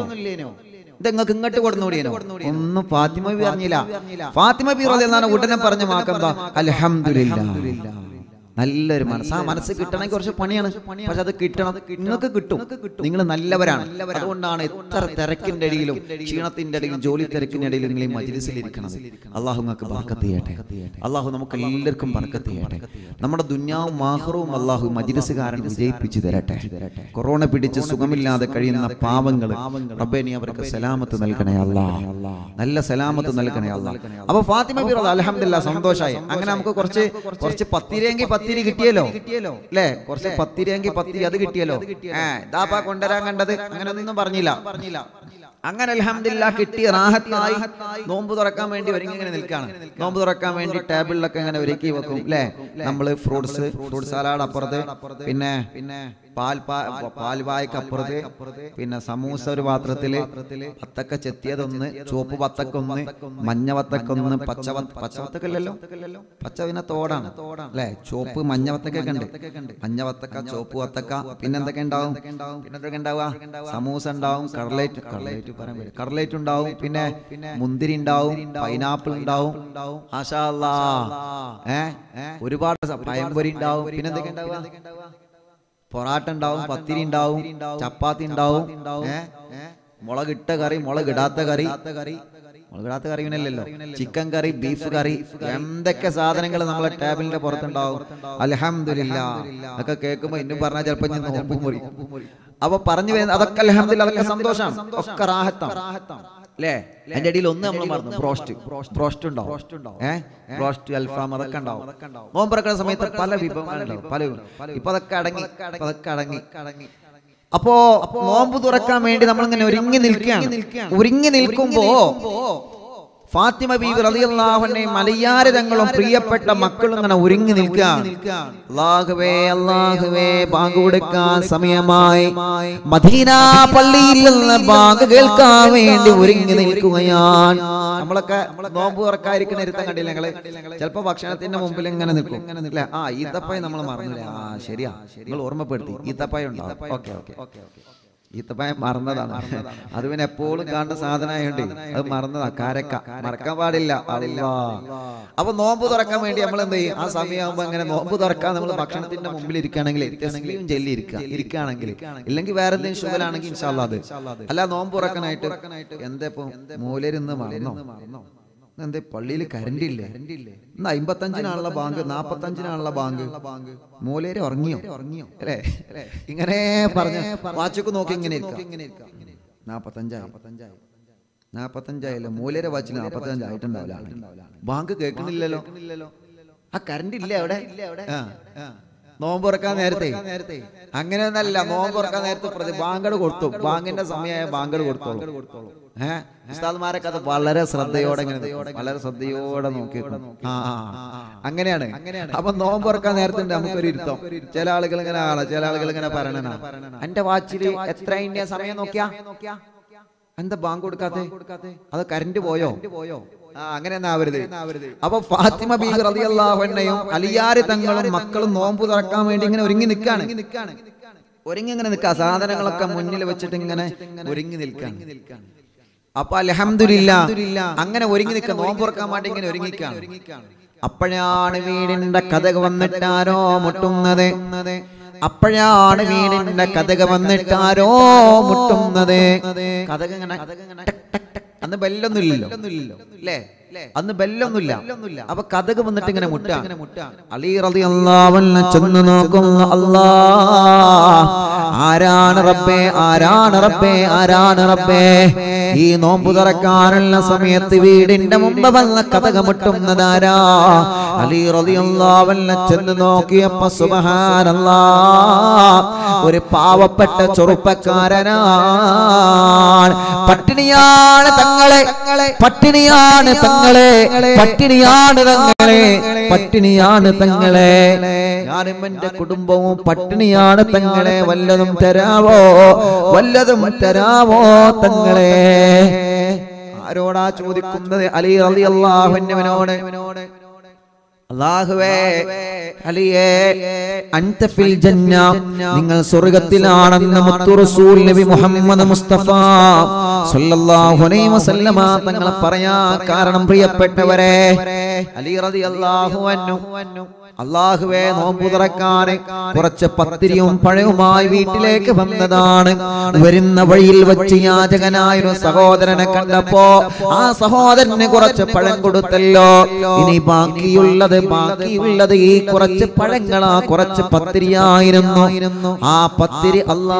ഇത് നിങ്ങൾക്ക് ഇങ്ങോട്ട് കൊടുന്നുകൂടിയേനോ ഒന്നും ഫാത്തിമ ബി പറഞ്ഞില്ല ഫാത്തിമ ബി റളിയല്ലാഹു അൻഹ ഉടനെ പറഞ്ഞ മാക്കെന്താ അൽഹംദുലില്ലാ നല്ലൊരു മനസ്സ് ആ മനസ്സ് കിട്ടണമെങ്കിൽ കുറച്ച് പണിയാണ് പക്ഷെ അത് കിട്ടണം നിങ്ങൾക്ക് കിട്ടും നിങ്ങൾ നല്ലവരാണ് അതുകൊണ്ടാണ് എത്ര തിരക്കിന്റെ ഇടയിലും ക്ഷീണത്തിന്റെ ഇടയിലും ജോലി തിരക്കിന്റെ ഇടയിലും നിങ്ങൾ ഈ മജിലിസിൽ ഇരിക്കണം അള്ളാഹു നിങ്ങൾക്ക് ബർക്കത്ത് ചെയ്യട്ടെ അള്ളാഹു നമുക്ക് എല്ലാവർക്കും ബർക്കത്ത് ചെയ്യട്ടെ നമ്മുടെ ദുന്യാവും മാഹറവും അള്ളാഹു മജിലിസുകാരൻ വിജയിപ്പിച്ചു തരട്ടെ കൊറോണ പിടിച്ച് സുഖമില്ലാതെ കഴിയുന്ന പാവങ്ങൾ റബ്ബേ നീ അവർക്ക് സലാമത്ത് നൽകണേ അല്ലാ നല്ല സലാമത്ത് നൽകണേ അല്ലാ അപ്പൊ ഫാത്തിമ ബി അലഹമില്ല സന്തോഷമായി അങ്ങനെ നമുക്ക് കുറച്ച് കുറച്ച് പത്തിരിയെങ്കിൽ പത്തിരി കിട്ടിയല്ലോ അല്ലേ കുറച്ച് പത്തിരിയെങ്കിൽ പത്തിരി അത് കിട്ടിയല്ലോ ഏഹ് ഇതാപ്പാ കൊണ്ടുവരാൻ കണ്ടത് അങ്ങനെ ഒന്നും പറഞ്ഞില്ല പറഞ്ഞില്ല അങ്ങനെ അലഹമില്ല കിട്ടി റാഹത്തായി നോമ്പ് തുറക്കാൻ വേണ്ടി ഒരുങ്ങി ഇങ്ങനെ നിൽക്കാണ് നോമ്പ് തുറക്കാൻ വേണ്ടി ടേബിളിലൊക്കെ ഇങ്ങനെ ഒരുക്കി വെക്കും അല്ലേ നമ്മള് ഫ്രൂട്ട്സ് ഫ്രൂട്ട് സലാഡ് അപ്പുറത്ത് പിന്നെ പിന്നെ പാൽ പാൽവായ്ക്ക് അപ്പുറത്ത് പിന്നെ സമൂസ ഒരു പാത്രത്തില് വത്തക്ക ചെത്തിയതൊന്ന് ചുവപ്പ് വത്തക്ക ഒന്ന് മഞ്ഞ വത്തക്ക ഒന്ന് പച്ച പച്ച വത്തക്കല്ലല്ലോ പച്ച പിന്നെ തോടാണ് അല്ലെ ചുവപ്പ് മഞ്ഞ വത്തക്കൊക്കെ ഉണ്ട് മഞ്ഞ വത്തക്ക ചുവപ്പ് വത്തക്ക പിന്നെ എന്തൊക്കെ ഉണ്ടാവും പിന്നെ എന്തൊക്കെ ഉണ്ടാവുക സമൂസ ഉണ്ടാവും കടലേറ്റ് കടലേറ്റ് പറയാൻ പറ്റും കടലേറ്റ് ഉണ്ടാവും പിന്നെ മുന്തിരി ഉണ്ടാവും പൈനാപ്പിൾ ഉണ്ടാവും ആശാ അല്ലാ. ഏ ഒരുപാട് സ- പഴംപൊരി ഉണ്ടാവും പിന്നെ എന്തൊക്കെ ഉണ്ടാവുക പൊറാട്ട ഉണ്ടാവും പത്തിരി ഉണ്ടാവും ചപ്പാത്തി ഉണ്ടാവും ഏ മുളകിട്ട കറി മുളകിടാത്ത കറി മുളകിടാത്ത കറി ഇവനല്ലല്ലോ ചിക്കൻ കറി ബീഫ് കറി എന്തൊക്കെ സാധനങ്ങൾ നമ്മളെ ടേബിളിന്റെ പുറത്തുണ്ടാവും അലഹമില്ല ഒക്കെ കേൾക്കുമ്പോ ഇന്നും പറഞ്ഞാൽ ചിലപ്പോ ഞാൻ നോമ്പ് മുറി അപ്പൊ പറഞ്ഞു വരുന്നത് അതൊക്കെ അലഹമില്ല അതൊക്കെ സന്തോഷമാണ് ഒക്കെ റാഹത്താണ് അല്ലേ അതിന്റെ ഇടയിൽ ഒന്ന് നമ്മൾ മറന്നു ബ്രോസ്റ്റ് ബ്രോസ്റ്റ് ഉണ്ടാവും ഏഹ് ബ്രോസ്റ്റ് അൽഫാം അതൊക്കെ ഉണ്ടാവും നോമ്പറക്കുന്ന സമയത്ത് പല വിഭവങ്ങളുണ്ടാവും പല വിഭവം. ഇപ്പൊ അതൊക്കെ അടങ്ങി ഇപ്പൊ അതൊക്കെ അടങ്ങി അപ്പോ നോമ്പ് തുറക്കാൻ വേണ്ടി നമ്മൾ ഇങ്ങനെ ഒരുങ്ങി നിൽക്കുകയാണ് ഒരുങ്ങി നിൽക്കുമ്പോ ഫാത്തിമ ബീവി റളിയല്ലാഹുവിനെ മലയാര തങ്ങളും പ്രിയപ്പെട്ട മക്കളും ഇങ്ങനെ ഒരുങ്ങി നിൽക്കുകയാണ് അല്ലാഹുവേ അല്ലാഹുവേ ബാങ്ക് കൊടുക്കാൻ സമയമായി മദീന പള്ളിയിൽ നിന്ന് ബാങ്ക് കേൾക്കാൻ വേണ്ടി ഒരുങ്ങി നിൽക്കുകയാണ് നമ്മളൊക്കെ നോമ്പ് തുറക്കാതിരിക്കുന്ന ഇരുത്തം കണ്ടില്ല ഞങ്ങള് ചിലപ്പോ ഭക്ഷണത്തിന്റെ മുമ്പിൽ ഇങ്ങനെ നിൽക്കും ഇങ്ങനെ നിൽക്കില്ല ആ ഈത്തപ്പായ നമ്മൾ മറന്നില്ല ആ ശരിയാ നിങ്ങൾ ഓർമ്മപ്പെടുത്തി ഈത്തപ്പായ ഉണ്ടാവും ഓക്കെ ഓക്കെ ഓക്കെ ഈത്തപ്പായ മറന്നതാണ് അത് പിന്നെ എപ്പോഴും കാണുന്ന സാധനമായോണ്ട് അത് മറന്നതാ കാരക്ക മറക്കാൻ പാടില്ല അല്ലാ അപ്പൊ നോമ്പ് തുറക്കാൻ വേണ്ടി നമ്മൾ എന്ത് ചെയ്യും ആ സമയമാകുമ്പോ അങ്ങനെ നോമ്പ് തുറക്കാൻ നമ്മൾ ഭക്ഷണത്തിന്റെ മുമ്പിൽ ഇരിക്കുകയാണെങ്കിൽ തസ്ബീഹും ചൊല്ലി ഇരിക്കുക ഇരിക്കുകയാണെങ്കിൽ ഇല്ലെങ്കിൽ വേറെ എന്തെങ്കിലും ശുഭലാണെങ്കിൽ ഇൻഷാല്ലാ അത് അല്ല നോമ്പ് തുറക്കാനായിട്ട് എന്താ ഇപ്പൊ മൂലരുന്ന് മറന്നോ എന്തേ പള്ളിയിൽ കരണ്ട് ഇല്ലേ ഇന്ന് അമ്പത്തഞ്ചിനാണുള്ള ബാങ്ക് നാപ്പത്തഞ്ചിനാണുള്ള ബാങ്ക് മൂലേര് ഉറങ്ങിയോ ഉറങ്ങിയോ അല്ലേ ഇങ്ങനെ പറഞ്ഞ വാച്ചൊക്കെ നോക്കി ഇങ്ങനെ ഇരിക്കാം. നാപ്പത്തഞ്ചായി നാപ്പത്തഞ്ചായല്ലോ മൂലേരെ വാച്ചിൽ നാപ്പത്തഞ്ചായിട്ടുണ്ടാവില്ല ബാങ്ക് കേൾക്കണില്ലല്ലോ ആ കരണ്ട് ഇല്ല അവിടെ ആ. നോമ്പ് തുറക്കാൻ നേരത്തെ അങ്ങനെ ഒന്നല്ല നോമ്പ് തുറക്കാൻ നേരത്തെ പ്രതി ബാങ്കട് കൊടുത്തു ബാങ്കിന്റെ സമയമായ ബാങ്കട് കൊടുത്തോളൂ ഏഹ് ഉസ്താദ്മാരൊക്കെ അത് വളരെ ശ്രദ്ധയോടെ ഇങ്ങനെ നിൽക്കും. വളരെ ശ്രദ്ധയോടെ നോക്കി നിൽക്കും. ആ ആ, ആ. അങ്ങനെയാണ് അപ്പൊ നോമ്പ് തുറക്കാൻ നേരത്തെ ഉണ്ട് നമുക്കൊരു ഇരുത്തം ചില ആളുകൾ ഇങ്ങനെ ആളാ ചില ആളുകൾ ഇങ്ങനെ പറയണ എന്റെ വാച്ചില് എത്ര ഇന്ത്യ സമയം നോക്കിയാ എന്താ ബാങ്ക് കൊടുക്കാത്തെ അത് കറണ്ട് പോയോ ആ അങ്ങനെ ഒന്നും ആവരുത് അപ്പൊ ഫാത്തിമ ബീബി റളിയല്ലാഹു അൻഹയും അലിയാരി തങ്ങളും മക്കളും നോമ്പ് തുറക്കാൻ വേണ്ടി ഇങ്ങനെ ഒരുങ്ങി നിൽക്കാണ് ഒരുങ്ങി ഇങ്ങനെ നിൽക്കുക സാധനങ്ങളൊക്കെ മുന്നിൽ വെച്ചിട്ട് ഇങ്ങനെ ഒരുങ്ങി നിൽക്കാണ് അപ്പൊ അലഹമില്ല അങ്ങനെ ഒരുങ്ങി നിൽക്കുക നോമ്പ് തുറക്കാൻ വേണ്ടി ഇങ്ങനെ ഒരുങ്ങിക്കാണ് അപ്പോഴാണ് വീടിന്റെ കഥക വന്നിട്ടാരോ മുട്ടുന്നത് അപ്പോഴാണ് വീടിന്റെ കഥക വന്നിട്ടാരോ മുട്ടുന്നത് കഥക ഇങ്ങനെ ടക് ടക് ടക്. അന്ന് ബെല്ലൊന്നും ഇല്ലല്ലോ അല്ലേ അന്ന് ബെല്ലൊന്നുമില്ല അപ്പൊ കഥക വന്നിട്ട് ഇങ്ങനെ മുട്ട അലി റളി അള്ളാവല്ല ചെന്ന് നോക്കുന്ന അല്ലാ ആരാണ് റബ്ബേ ആരാണ് റബ്ബേ ആരാണ് റബ്ബേ ഈ നോമ്പ് തുറക്കാനുള്ള സമയത്ത് വീടിന്റെ മുമ്പ് വന്ന കഥക മുട്ടുന്നതാരാ അലി റളിയല്ലാഹുവല്ല ചെന്ന് നോക്കിയപ്പോ സുബ്ഹാനല്ലാ ഒരു പാവപ്പെട്ട ചെറുപ്പക്കാരനാണ് പട്ടിണിയാണ് തങ്ങളെ പട്ടിണിയാണ് തങ്ങളെ പട്ടിണിയാണ് തങ്ങളെ പട്ടിണിയാണ് തങ്ങളെ ഞാനും എന്റെ കുടുംബവും പട്ടിണിയാണ് തങ്ങളെ വല്ലതും തരാവോ വല്ലതും തരാവോ തങ്ങളെ ആരോടാ ചോദിക്കുന്നത് അലി അലി അള്ളാഹുവിനോട് അള്ളാഹുവേ അലിയേ അൻത ഫിൽ ജന്ന നിങ്ങൾ സ്വർഗ്ഗത്തിലാണെന്ന് മുത്തു റസൂൽ നബി മുഹമ്മദ് മുസ്തഫ സല്ലല്ലാഹു അലൈഹി വസല്ലമ തങ്ങൾ പറയാ കാരണം പ്രിയപ്പെട്ടവരെ അലി റളിയല്ലാഹു അൻഹു അള്ളാഹുവെ നോമ്പ് തുറക്കാൻ കുറച്ച് പത്തിരിയും പഴവുമായി വീട്ടിലേക്ക് വന്നതാണ് വരുന്ന വഴിയിൽ വെച്ച് യാചകനായ ഒരു സഹോദരനെ കണ്ടപ്പോ ആ സഹോദരന് കുറച്ച് പഴം കൊടുത്തല്ലോ ഇനി ബാക്കിയുള്ളത് ബാക്കിയുള്ളത് ഈ കുറച്ച് പഴങ്ങളാ കുറച്ച് പത്തിരിയായിരുന്നു ആ പത്തിരി അല്ലാ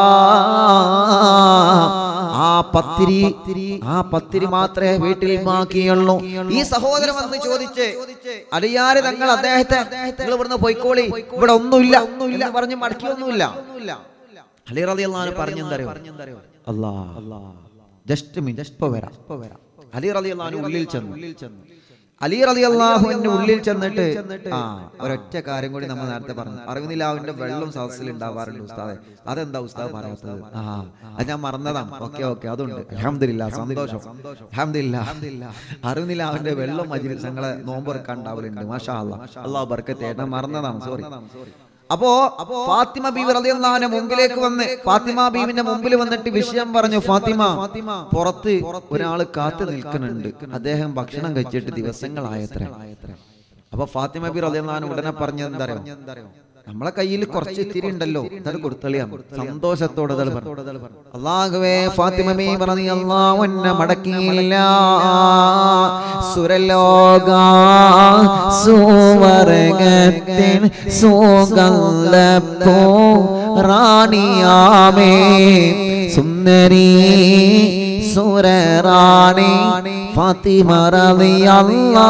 ആ പത്തിരി ആ പത്തിരി മാത്രമേ വീട്ടിൽ ബാക്കിയുള്ളൂ ഈ സഹോദരൻ വന്ന് ചോദിച്ച് അലിയാര് തങ്ങൾ അദ്ദേഹത്തെ നിങ്ങൾ ഇവിടുന്ന് പോയിക്കോളി ഇവിടെ ഒന്നുമില്ല ഒന്നുമില്ല പറഞ്ഞ് മടക്കിയൊന്നുമില്ല അലി റതി അള്ളഹാൻ പറഞ്ഞെന്തറിയോ അല്ലാ ജസ്റ്റ് മീൻ ജസ്റ്റ് ഇപ്പൊ വരാം ഇപ്പൊ വരാം അലി റതി അള്ളഹാൻ ഉള്ളിൽ ചെന്നു അലി റതി അള്ളാഹുവിന്റെ ഉള്ളിൽ ചെന്നിട്ട് ആ ഒരൊറ്റ കാര്യം കൂടി നമ്മൾ നേരത്തെ പറഞ്ഞു അറിവിനിലാവിന്റെ വെള്ളം സദസ്സിൽ ഉണ്ടാവാറുണ്ട് ഉസ്താദെ അതെന്താ ഉസ്താദ് പറയാത്തത് ആ അത് ഞാൻ മറന്നതാണ് ഓക്കെ ഓക്കെ അതുണ്ട് അഹമ്മദില്ല സന്തോഷം അഹമ്മദില്ല അറിവിനിലാവിന്റെ വെള്ളം മജിലിസ് ഞങ്ങളെ നോമ്പെറുക്കാൻ ഉണ്ടാവലുണ്ട് മാഷാ അല്ലാ അള്ളാഹ് ബർക്കത്തെ ഏട്ടാ മറന്നതാണ് സോറി അപ്പോ ഫാത്തിമ ബീവി റളിയല്ലാഹുവിന്റെ മുമ്പിലേക്ക് വന്ന് ഫാത്തിമ ബീവിന്റെ മുമ്പിൽ വന്നിട്ട് വിഷയം പറഞ്ഞു ഫാത്തിമ പുറത്ത് ഒരാള് കാത്തു നിൽക്കുന്നുണ്ട് അദ്ദേഹം ഭക്ഷണം കഴിച്ചിട്ട് ദിവസങ്ങളായത്ര അപ്പൊ ഫാത്തിമ ബി റളിയല്ലാഹു ഉടനെ പറഞ്ഞത് എന്താ അറിയോ നമ്മളെ കയ്യിൽ കുറച്ച് ഇത്തിരി ഉണ്ടല്ലോ അത് കൊടുത്തളിയാം സന്തോഷത്തോടെ അത് പറഞ്ഞു അള്ളാഹുവേ ഫാത്തിമ ബി റളിയല്ലാഹു അൻഹ മടക്കിയില്ല സുരലോക സുവർഗത്തിൻ സുഗന്ധപ്പൂ റാണിയാമേ സുന്ദരി സുരറാണി ഫാത്തിമ റളിയല്ലാ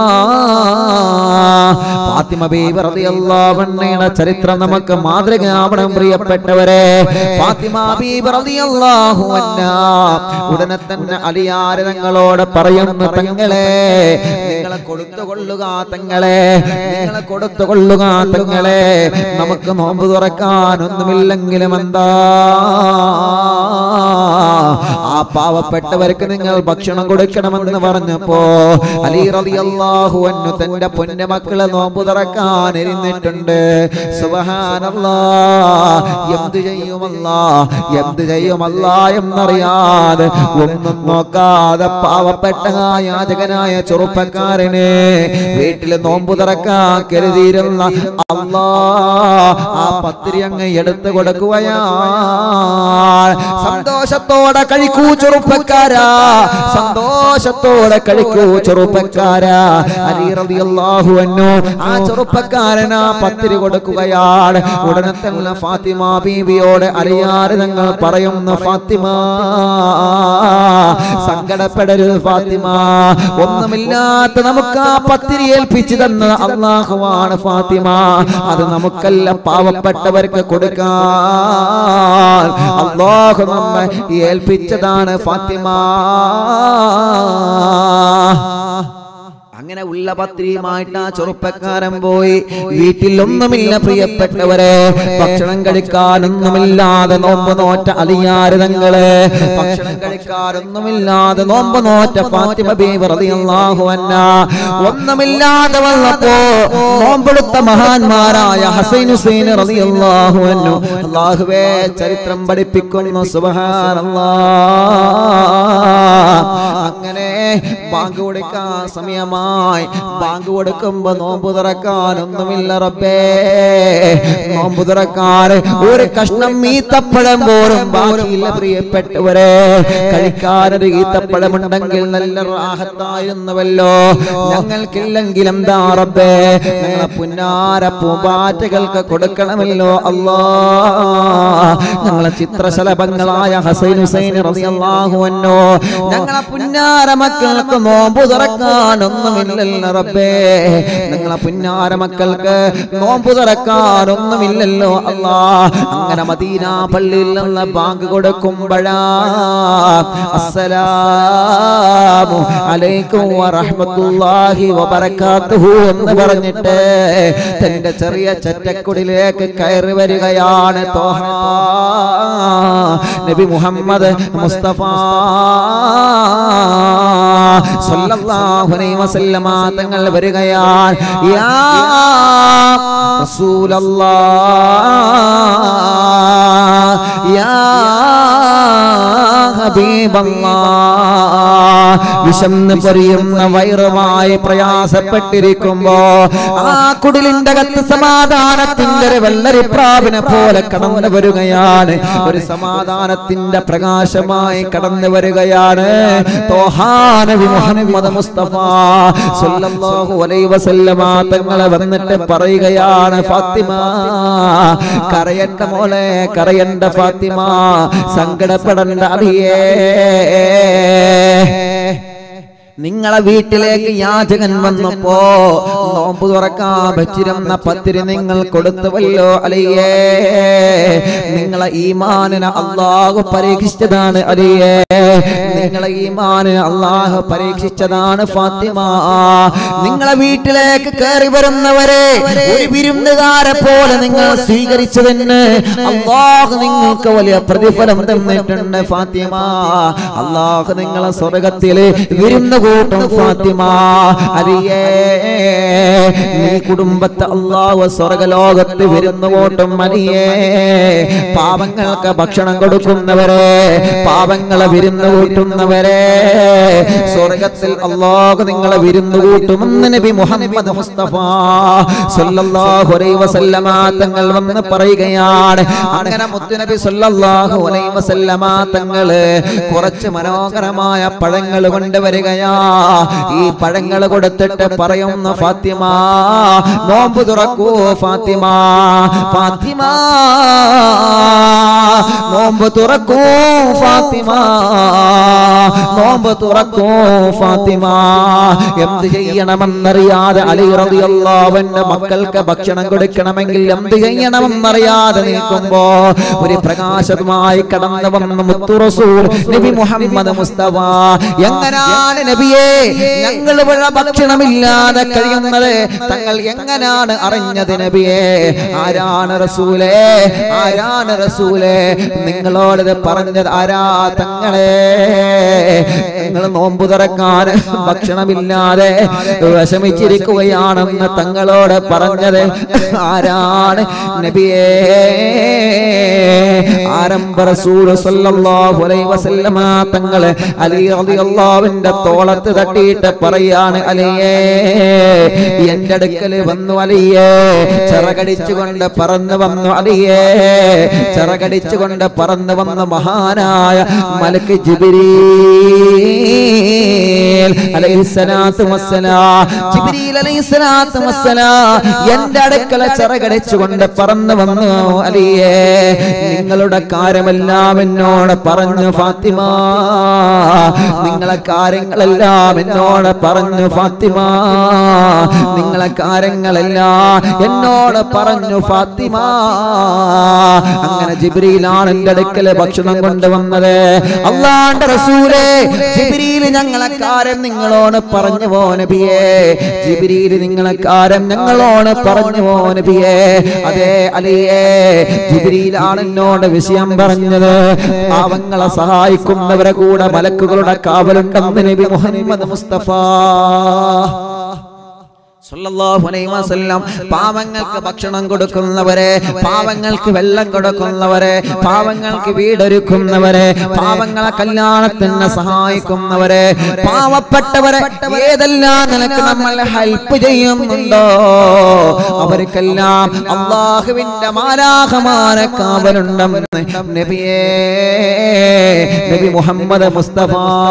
ഫാത്തിമ ബീബി റളിയല്ലാഹു അൻഹയുടെ ചരിത്രം നമുക്ക് മാതൃകയാവണം പ്രിയപ്പെട്ടവരെ ഫാത്തിമ ബീബി റളിയല്ലാഹു അൻഹ ഉടനെ തന്നെ അലിയാര് തങ്ങളോട് പറയുന്നു തങ്ങളെ നിങ്ങളെ കൊടുത്തുകൊള്ളുക തങ്ങളെ നിങ്ങളെ കൊടുത്തുകൊള്ളുക തങ്ങളെ നമുക്ക് നോമ്പ് തുറക്കാനൊന്നുമില്ലെങ്കിലും എന്താ ആ പാവപ്പെട്ടവർക്ക് നിങ്ങൾ ഭക്ഷണം കൊടുക്കണമെന്ന് പറഞ്ഞപ്പോ അലി റളിയല്ലാഹു അൻഹു തന്റെ പൊന്നു മക്കളെ നോമ്പ് തുറക്കാൻ ഇരുന്നിട്ടുണ്ട് സുബ്ഹാനല്ലാ എന്ത് ചെയ്യുമല്ല എന്ത് ചെയ്യുമല്ല എന്നറിയാതെ ഒന്നും നോക്കാതെ പാവപ്പെട്ട ആ യാചകനായ ചെറുപ്പക്കാരന് വീട്ടിൽ നോമ്പ് തുറക്കാൻ കരുതിയിരുന്ന അല്ലാ ആ പത്തിരി അങ്ങ് എടുത്തു കൊടുക്കുകയാ സന്തോഷത്തോടെ കഴിക്കൂ ചെറുപ്പക്കാരാ സന്തോഷത്തോടെ കഴിക്കൂ ചെറുപ്പക്കാരാ അലി റളിയല്ലാഹു അൻഹു ആ ചെറുപ്പക്കാരനാ പത്തിരി കൊടുക്കുകയാണ് ഉടനെ തന്നെ ഫാത്തിമ ബീവിയോട് അറിയാതെ ഞങ്ങൾ പറയുന്നു ഫാത്തിമ സങ്കടപ്പെടരുത് ഫാത്തിമ ഒന്നുമില്ലാത്ത നമുക്ക് ആ പത്തിരി ഏൽപ്പിച്ചു തന്നത് അള്ളാഹുവാണ് ഫാത്തിമ അത് നമുക്കല്ല പാവപ്പെട്ടവർക്ക് കൊടുക്കാൻ അള്ളാഹു നമ്മെ ഏൽപ്പിച്ചതാണ് ഫാത്തിമ അങ്ങനെ ഉള്ള പത്രിയുമായിട്ട് ആ ചെറുപ്പക്കാരൻ പോയി വീട്ടിൽ ഒന്നുമില്ല പ്രിയപ്പെട്ടവരെ ഭക്ഷണം കഴിക്കാനൊന്നുമില്ലാതെ നോമ്പ് നോറ്റ അലിയാര് തങ്ങള് ഭക്ഷണം കഴിക്കാനൊന്നുമില്ലാതെ നോമ്പ് നോറ്റ ഫാത്തിമ ബീവി റളിയല്ലാഹു അൻഹ ഒന്നുമില്ലാതെ വന്നപ്പോ നോമ്പെടുത്ത മഹാന്മാരായ ഹസൈൻ ഹുസൈൻ റളിയല്ലാഹു അൻഹു അല്ലാഹുവേ ചരിത്രം പഠിപ്പിക്കുന്നു സുബ്ഹാനല്ലാഹ് അങ്ങനെ ബാങ്ക് കൊടുക്കാൻ സമയമായി ബാങ്ക് കൊടുക്കുമ്പോ നോമ്പ് തുറക്കാനൊന്നുമില്ല റബ്ബേ നോമ്പ് തുറക്കാൻ ഒരു കഷ്ണം ഈത്തപ്പഴം പോലും ബാക്കിയില്ല പ്രിയപ്പെട്ടവരെ കഴിക്കാനൊരു ഈത്തപ്പഴമുണ്ടെങ്കിൽ നല്ല റാഹത്തായിരുന്നുവല്ലോ ഞങ്ങൾക്കില്ലെങ്കിൽ എന്താ റബ്ബേ ഞങ്ങളെ പുന്നാര പൂമ്പാറ്റകൾക്ക് കൊടുക്കണമല്ലോ അല്ലാ ഞങ്ങളെ ചിത്രശലഭങ്ങളായ ഹസൈൻ ഹുസൈൻ റളിയല്ലാഹു അൻഹു ഞങ്ങളെ പുന്നാര മക്കൾക്ക് നോമ്പ് തുറക്കാനൊന്നുമില്ലല്ലോ റബ്ബേ ഞങ്ങളെ പുന്നാര മക്കൾക്ക് നോമ്പ് തുറക്കാനൊന്നുമില്ലല്ലോ അല്ലാ അങ്ങനെ മദീന പള്ളിയിൽ നിന്ന് ബാങ്ക് കൊടുക്കുമ്പോഴാ അസ്സലാമു അലൈക്കും വറഹ്മത്തുള്ളാഹി വബറകാതുഹു എന്ന് പറഞ്ഞിട്ട് തന്റെ ചെറിയ ചറ്റക്കുടിലേക്ക് കയറി വരികയാണ് തോഹ നബി മുഹമ്മദ് മുസ്തഫ സല്ലല്ലാഹു അലൈഹി വസല്ലമ തങ്ങൾ വരികയാണ് യാ റസൂലല്ലാഹ് യാ ഹബീബല്ലാഹ് വിശന്ന് പൊരിയുന്ന വയറുമായി പ്രയാസപ്പെട്ടിരിക്കുമ്പോ ആ കുടിലിന്റെ അകത്ത് സമാധാനത്തിന്റെ ഒരു വെള്ളരിപ്രാവിനെ പോലെ കടന്നു വരികയാണ് ഒരു സമാധാനത്തിന്റെ പ്രകാശമായി കടന്നു വരികയാണ് തോഹാനബി മുഹമ്മദ് മുസ്തഫ സല്ലല്ലാഹു അലൈഹി വസല്ലമ തങ്ങളെ വന്നിട്ട് പറയുകയാണ് ഫാത്തിമ കരയണ്ട മോളെ കരയണ്ട ഫാത്തിമ സങ്കടപ്പെടണ്ട അടിയേ നിങ്ങളെ വീട്ടിലേക്ക് യാചകൻ വന്നപ്പോ നോമ്പ് തുറക്കാൻ പറ്റിരുന്ന പത്തിരി നിങ്ങൾ കൊടുത്തുവല്ലോ അലിയേ നിങ്ങളെ ഈമാനിനെ അള്ളാഹു പരീക്ഷിച്ചതാണ് അലിയേ നിങ്ങളെ ഈമാനിനെ അള്ളാഹു പരീക്ഷിച്ചതാണ് ഫാത്തിമ നിങ്ങളെ വീട്ടിലേക്ക് കയറി വരുന്നവരെ ഒരു വിരുന്നുകാരെ പോലെ നിങ്ങൾ സ്വീകരിച്ചതിന് അള്ളാഹു നിങ്ങൾക്ക് വലിയ പ്രതിഫലം തന്നിട്ടുണ്ട് ഫാത്തിമ അള്ളാഹു നിങ്ങളെ സ്വർഗത്തില് വിരുന്ന് കൂട്ടും ഫാത്തിമ അറിയേ നീ കുടുംബത്തെ അള്ളാഹു സ്വർഗലോകത്ത് വിരുന്ന് കൂട്ടും അലിയേ പാവങ്ങൾക്ക് ഭക്ഷണം കൊടുക്കുന്നവരെ പാവങ്ങളെ വിരുന്ന് കൂട്ടുന്ന കൂട്ടുന്നവരെ സ്വർഗത്തിൽ അള്ളാഹു നിങ്ങളെ വിരുന്നു കൂട്ടുമെന്ന് നബി മുഹമ്മദ് മുസ്തഫ സല്ലല്ലാഹു അലൈഹി വസല്ലമ തങ്ങൾ വന്ന് പറയുകയാണ് അങ്ങനെ മുത്തുനബി സല്ലല്ലാഹു അലൈഹി വസല്ലമ തങ്ങള് കുറച്ച് മനോഹരമായ പഴങ്ങൾ കൊണ്ടുവരികയാ ഈ പഴങ്ങൾ കൊടുത്തിട്ട് പറയുന്ന ഫാത്തിമ നോമ്പ് തുറക്കൂ ഫാത്തിമ ഫാത്തിമ നോമ്പ് തുറക്കൂ ഫാത്തിമ നോമ്പ് തുറക്കൂ ഫാത്തിമ എന്ത് ചെയ്യണമെന്നറിയാതെ അലി റളിയല്ലാഹുവിന്റെ മക്കൾക്ക് ഭക്ഷണം കൊടുക്കണമെങ്കിൽ എന്ത് ചെയ്യണമെന്നറിയാതെ നിൽക്കുമ്പോ ഒരു പ്രകാശമായി കടന്നു വന്ന മുത്തു റസൂൽ നബി മുഹമ്മദ് മുസ്തഫ എങ്ങനാണ് നബിയെ ഞങ്ങൾ ഇവിടെ ഭക്ഷണമില്ലാതെ കഴിയുന്നത് തങ്ങൾ എങ്ങനാണ് അറിഞ്ഞത് നബിയെ ആരാണ് റസൂലേ ആരാണ് റസൂലേ നിങ്ങളോട് പറഞ്ഞത് ആരാ തങ്ങളെ നിങ്ങൾ നോമ്പ് തുറക്കാൻ ഭക്ഷണമില്ലാതെ വിഷമിച്ചിരിക്കുകയാണെന്ന് തങ്ങളോട് പറഞ്ഞത് ആരാണ് നബിയേ ആരംഭ റസൂൽ സല്ലല്ലാഹു അലൈഹി വസല്ലമ തങ്ങളെ അലി റളിയല്ലാഹുവിന്റെ തോളത്ത് തട്ടിയിട്ട് പറയാണ് അലിയേ എന്റെ അടുക്കൽ വന്നു അലിയേ ചിറകടിച്ചുകൊണ്ട് പറന്നു വന്നു അലിയേ ചിറകടിച്ചുകൊണ്ട് പറന്നു വന്ന മഹാനായ മലക്ക് ജിബ്രീൽ അലൈഹിസ്സലാത്തു വസ്സലാം ജിബ്രീൽ അലൈഹിസ്സലാത്തു വസ്സലാം എന്റെ അടുക്കല ചിറകടിച്ചുകൊണ്ട് പറന്നു വന്നു അലിയേ നിങ്ങളുടെ കാര്യമെല്ലാം എന്നോട് പറഞ്ഞു ഫാത്തിമ നിങ്ങളെ കാര്യങ്ങളെല്ലാം എന്നോട് പറഞ്ഞു ഫാത്തിമ നിങ്ങളെ കാര്യങ്ങളെല്ലാം എന്നോട് പറഞ്ഞു ഫാത്തിമ അങ്ങനെ ജിബ്രീലാണ് എന്റെ അടുക്കല് ഭക്ഷണം കൊണ്ടുവന്നത് അള്ളാന്റെ റസൂലേ ജിബ്രീൽ ഞങ്ങളെ കാര്യം നിങ്ങളോട് പറഞ്ഞു പോ നബിയേ ജിബ്രീൽ നിങ്ങളെ കാര്യം ഞങ്ങളോട് പറഞ്ഞു പോ നബിയേ അതേ അലിയേ ജിബ്രീലാണ് എന്നോട് വിഷയം പറഞ്ഞത് പാവങ്ങളെ സഹായിക്കുന്നവരെ കൂടെ മലക്കുകളുടെ കാവലുണ്ടെന്ന് നബി മുഹമ്മദ് മുസ്തഫ സല്ലല്ലാഹു അലൈഹി വസല്ലം പാവങ്ങൾക്ക് ഭക്ഷണം കൊടുക്കുന്നവരെ പാവങ്ങൾക്ക് വെള്ളം കൊടുക്കുന്നവരെ പാവങ്ങൾക്ക് വീടൊരുക്കുന്നവരെ പാവങ്ങളെ കല്യാണത്തിന് സഹായിക്കുന്നവരെ പാവപ്പെട്ടവരെ ഏതെല്ലാം നിലക്ക് നമ്മൾ ഹെൽപ്പ് ചെയ്യുന്നുണ്ടോ അവർക്കെല്ലാം അള്ളാഹുവിന്റെ മാലാഹമാരെ കാവലുണ്ടെന്ന് നബിയേ നബി മുഹമ്മദ് മുസ്തഫ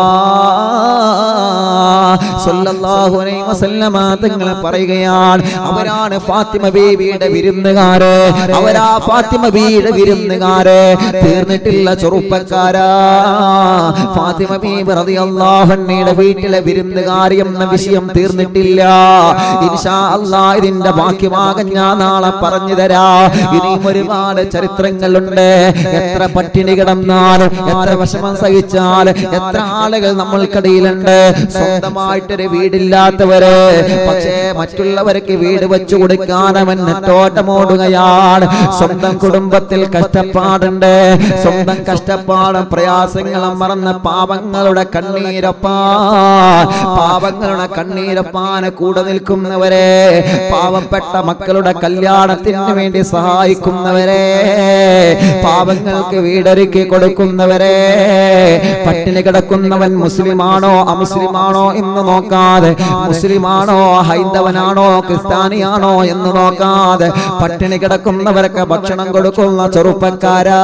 സല്ലല്ലാഹു അലൈഹി വസല്ലമ തങ്ങളെ പറയുകയാണ് അവരാണ് ഫാത്തിമ ബീവിയുടെ വിരുന്നുകാര് അവരാ ഫാത്തിമ ബീവിയുടെ വിരുന്നുകാര് തീർന്നിട്ടില്ല ചെറുപ്പക്കാരാ ഫാത്തിമ ബീബി റളിയല്ലാഹു അൻഹയുടെ വീട്ടിലെ വിരുന്നുകാരി എന്ന വിഷയം തീർന്നിട്ടില്ല ഇൻഷാ അല്ലാ ഇതിന്റെ ബാക്കി ഭാഗം ഞാൻ നാളെ പറഞ്ഞു തരാ ഇനിയും ഒരുപാട് ചരിത്രങ്ങളുണ്ട് എത്ര പട്ടിണി കിടന്നാലും എത്ര വിഷമം സഹിച്ചാൽ എത്ര ആളുകൾ നമ്മൾക്കിടയിലുണ്ട് സ്വന്തമായിട്ടൊരു വീടില്ലാത്തവര് പക്ഷേ മറ്റുള്ളവർക്ക് വീട് വെച്ചു കൊടുക്കാൻ അവൻ നെട്ടോട്ടമോടുകയാണ് സ്വന്തം കുടുംബത്തിൽ കഷ്ടപ്പാടുണ്ട് സ്വന്തം കഷ്ടപ്പാടും പ്രയാസങ്ങളും മറന്ന പാപങ്ങളുടെ കണ്ണീരപ്പാ പാപങ്ങളുടെ കണ്ണീരപ്പാനെ കൂടെ നിൽക്കുന്നവരെ പാവപ്പെട്ട മക്കളുടെ കല്യാണത്തിന് വേണ്ടി സഹായിക്കുന്നവരെ പാവങ്ങൾക്ക് വീടൊരുക്കി കൊടുക്കുന്നവരെ പട്ടിണി കിടക്കുന്നവൻ മുസ്ലിമാണോ അമുസ്ലിമാണോ എന്ന് നോക്കാതെ മുസ്ലിമാണോ ഹൈന്ദവനാണോ ക്രിസ്ത്യാനിയാണോ എന്ന് നോക്കാതെ പട്ടിണി കിടക്കുന്നവർക്ക് ഭക്ഷണം കൊടുക്കുന്ന ചെറുപ്പക്കാരാ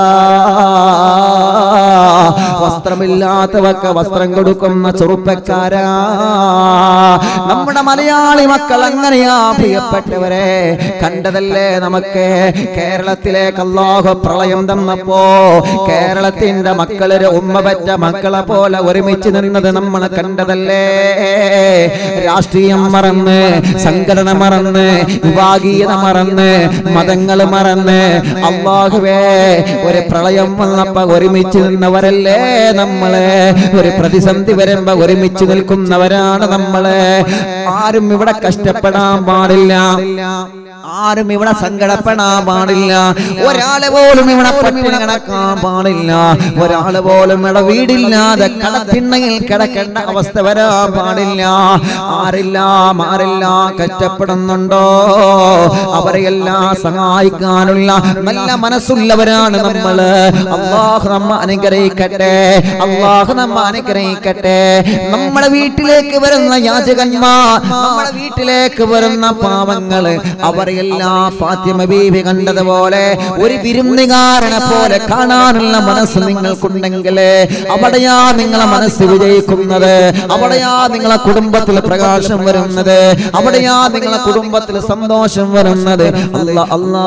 വസ്ത്രമില്ലാത്തവർക്ക് വസ്ത്രം കൊടുക്കുന്ന ചെറുപ്പക്കാരാ നമ്മുടെ മലയാളി മക്കൾ അങ്ങനെയാ പ്രിയപ്പെട്ടവരെ കണ്ടതല്ലേ നമുക്ക് കേരളത്തിലേക്ക് അല്ലാഹു പ്രളയം തന്നപ്പോ കേരളത്തിന്റെ മക്കളൊരു ഉമ്മ പറ്റ മക്കളെ പോലെ ഒരുമിച്ച് നിന്നത് നമ്മൾ കണ്ടതല്ലേ രാഷ്ട്രീയം മറന്ന് സംഘടന മറന്ന് വിഭാഗീയത മറന്ന് മതങ്ങൾ മറന്ന് അള്ളാഹുവേ ഒരു പ്രളയം വന്നപ്പോ ഒരുമിച്ച് നിന്നവരല്ലേ നമ്മള് ഒരു പ്രതിസന്ധി വരുമ്പോ ഒരുമിച്ച് നിൽക്കുന്നവരാണ് നമ്മള് ആരും ഇവിടെ കഷ്ടപ്പെടാൻ പാടില്ല ആരും ഇവിടെ സങ്കടപ്പെടാൻ പാടില്ല ഒരാളെ പോലും ഇവിടെ പട്ടിണി കിടക്കാൻ പാടില്ല ഒരാള് പോലും ഇവിടെ വീടില്ലാതെ കടത്തിണ്ണയിൽ കിടക്കേണ്ട അവസ്ഥ വരാൻ പാടില്ല ആരില്ല മാറില്ല കഷ്ടപ്പെടുന്നുണ്ടോ അവരെയെല്ലാം സഹായിക്കാനുള്ള നല്ല മനസ്സുള്ളവരാണ് നമ്മള് അള്ളാഹു നമ്മ അനുഗ്രഹിക്കട്ടെ അള്ളാഹു നമ്മ അനുഗ്രഹിക്കട്ടെ നമ്മുടെ വീട്ടിലേക്ക് വരുന്ന യാചകന്മാർ നമ്മുടെ വീട്ടിലേക്ക് വരുന്ന പാവങ്ങള് അവരെല്ലാം ഫാത്തിമ ബീവി കണ്ടതുപോലെ ഒരു വിരുന്നുകാരനെ പോലെ കാണാനുള്ള മനസ്സ് നിങ്ങൾക്കുണ്ടെങ്കിൽ അവിടെയാ നിങ്ങളെ മനസ്സ് വിജയിക്കുന്നത് അവിടെയാ നിങ്ങളെ കുടുംബത്തിൽ പ്രകാശം വരുന്നത് അവിടെയാ നിങ്ങളെ കുടുംബത്തിൽ സന്തോഷം വരുന്നത് അല്ല അല്ലാ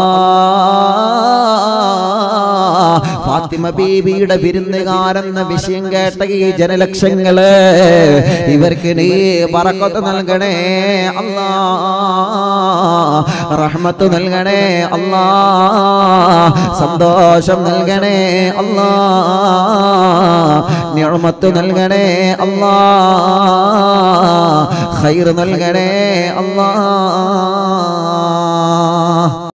ഫാത്തിമ ബീവിയുടെ വിരുന്നുകാരെന്ന വിഷയം കേട്ട ഈ ജനലക്ഷങ്ങള് ഇവർക്ക് നീ പറക്കത്ത് നൽകണേ അല്ലാ റഹ്മത്ത് നൽകണേ അല്ലാ സന്തോഷം നൽകണേ അല്ലാ നിഅമത്ത് നൽകണേ അല്ലാ ഖൈർ നൽകണേ അല്ലാ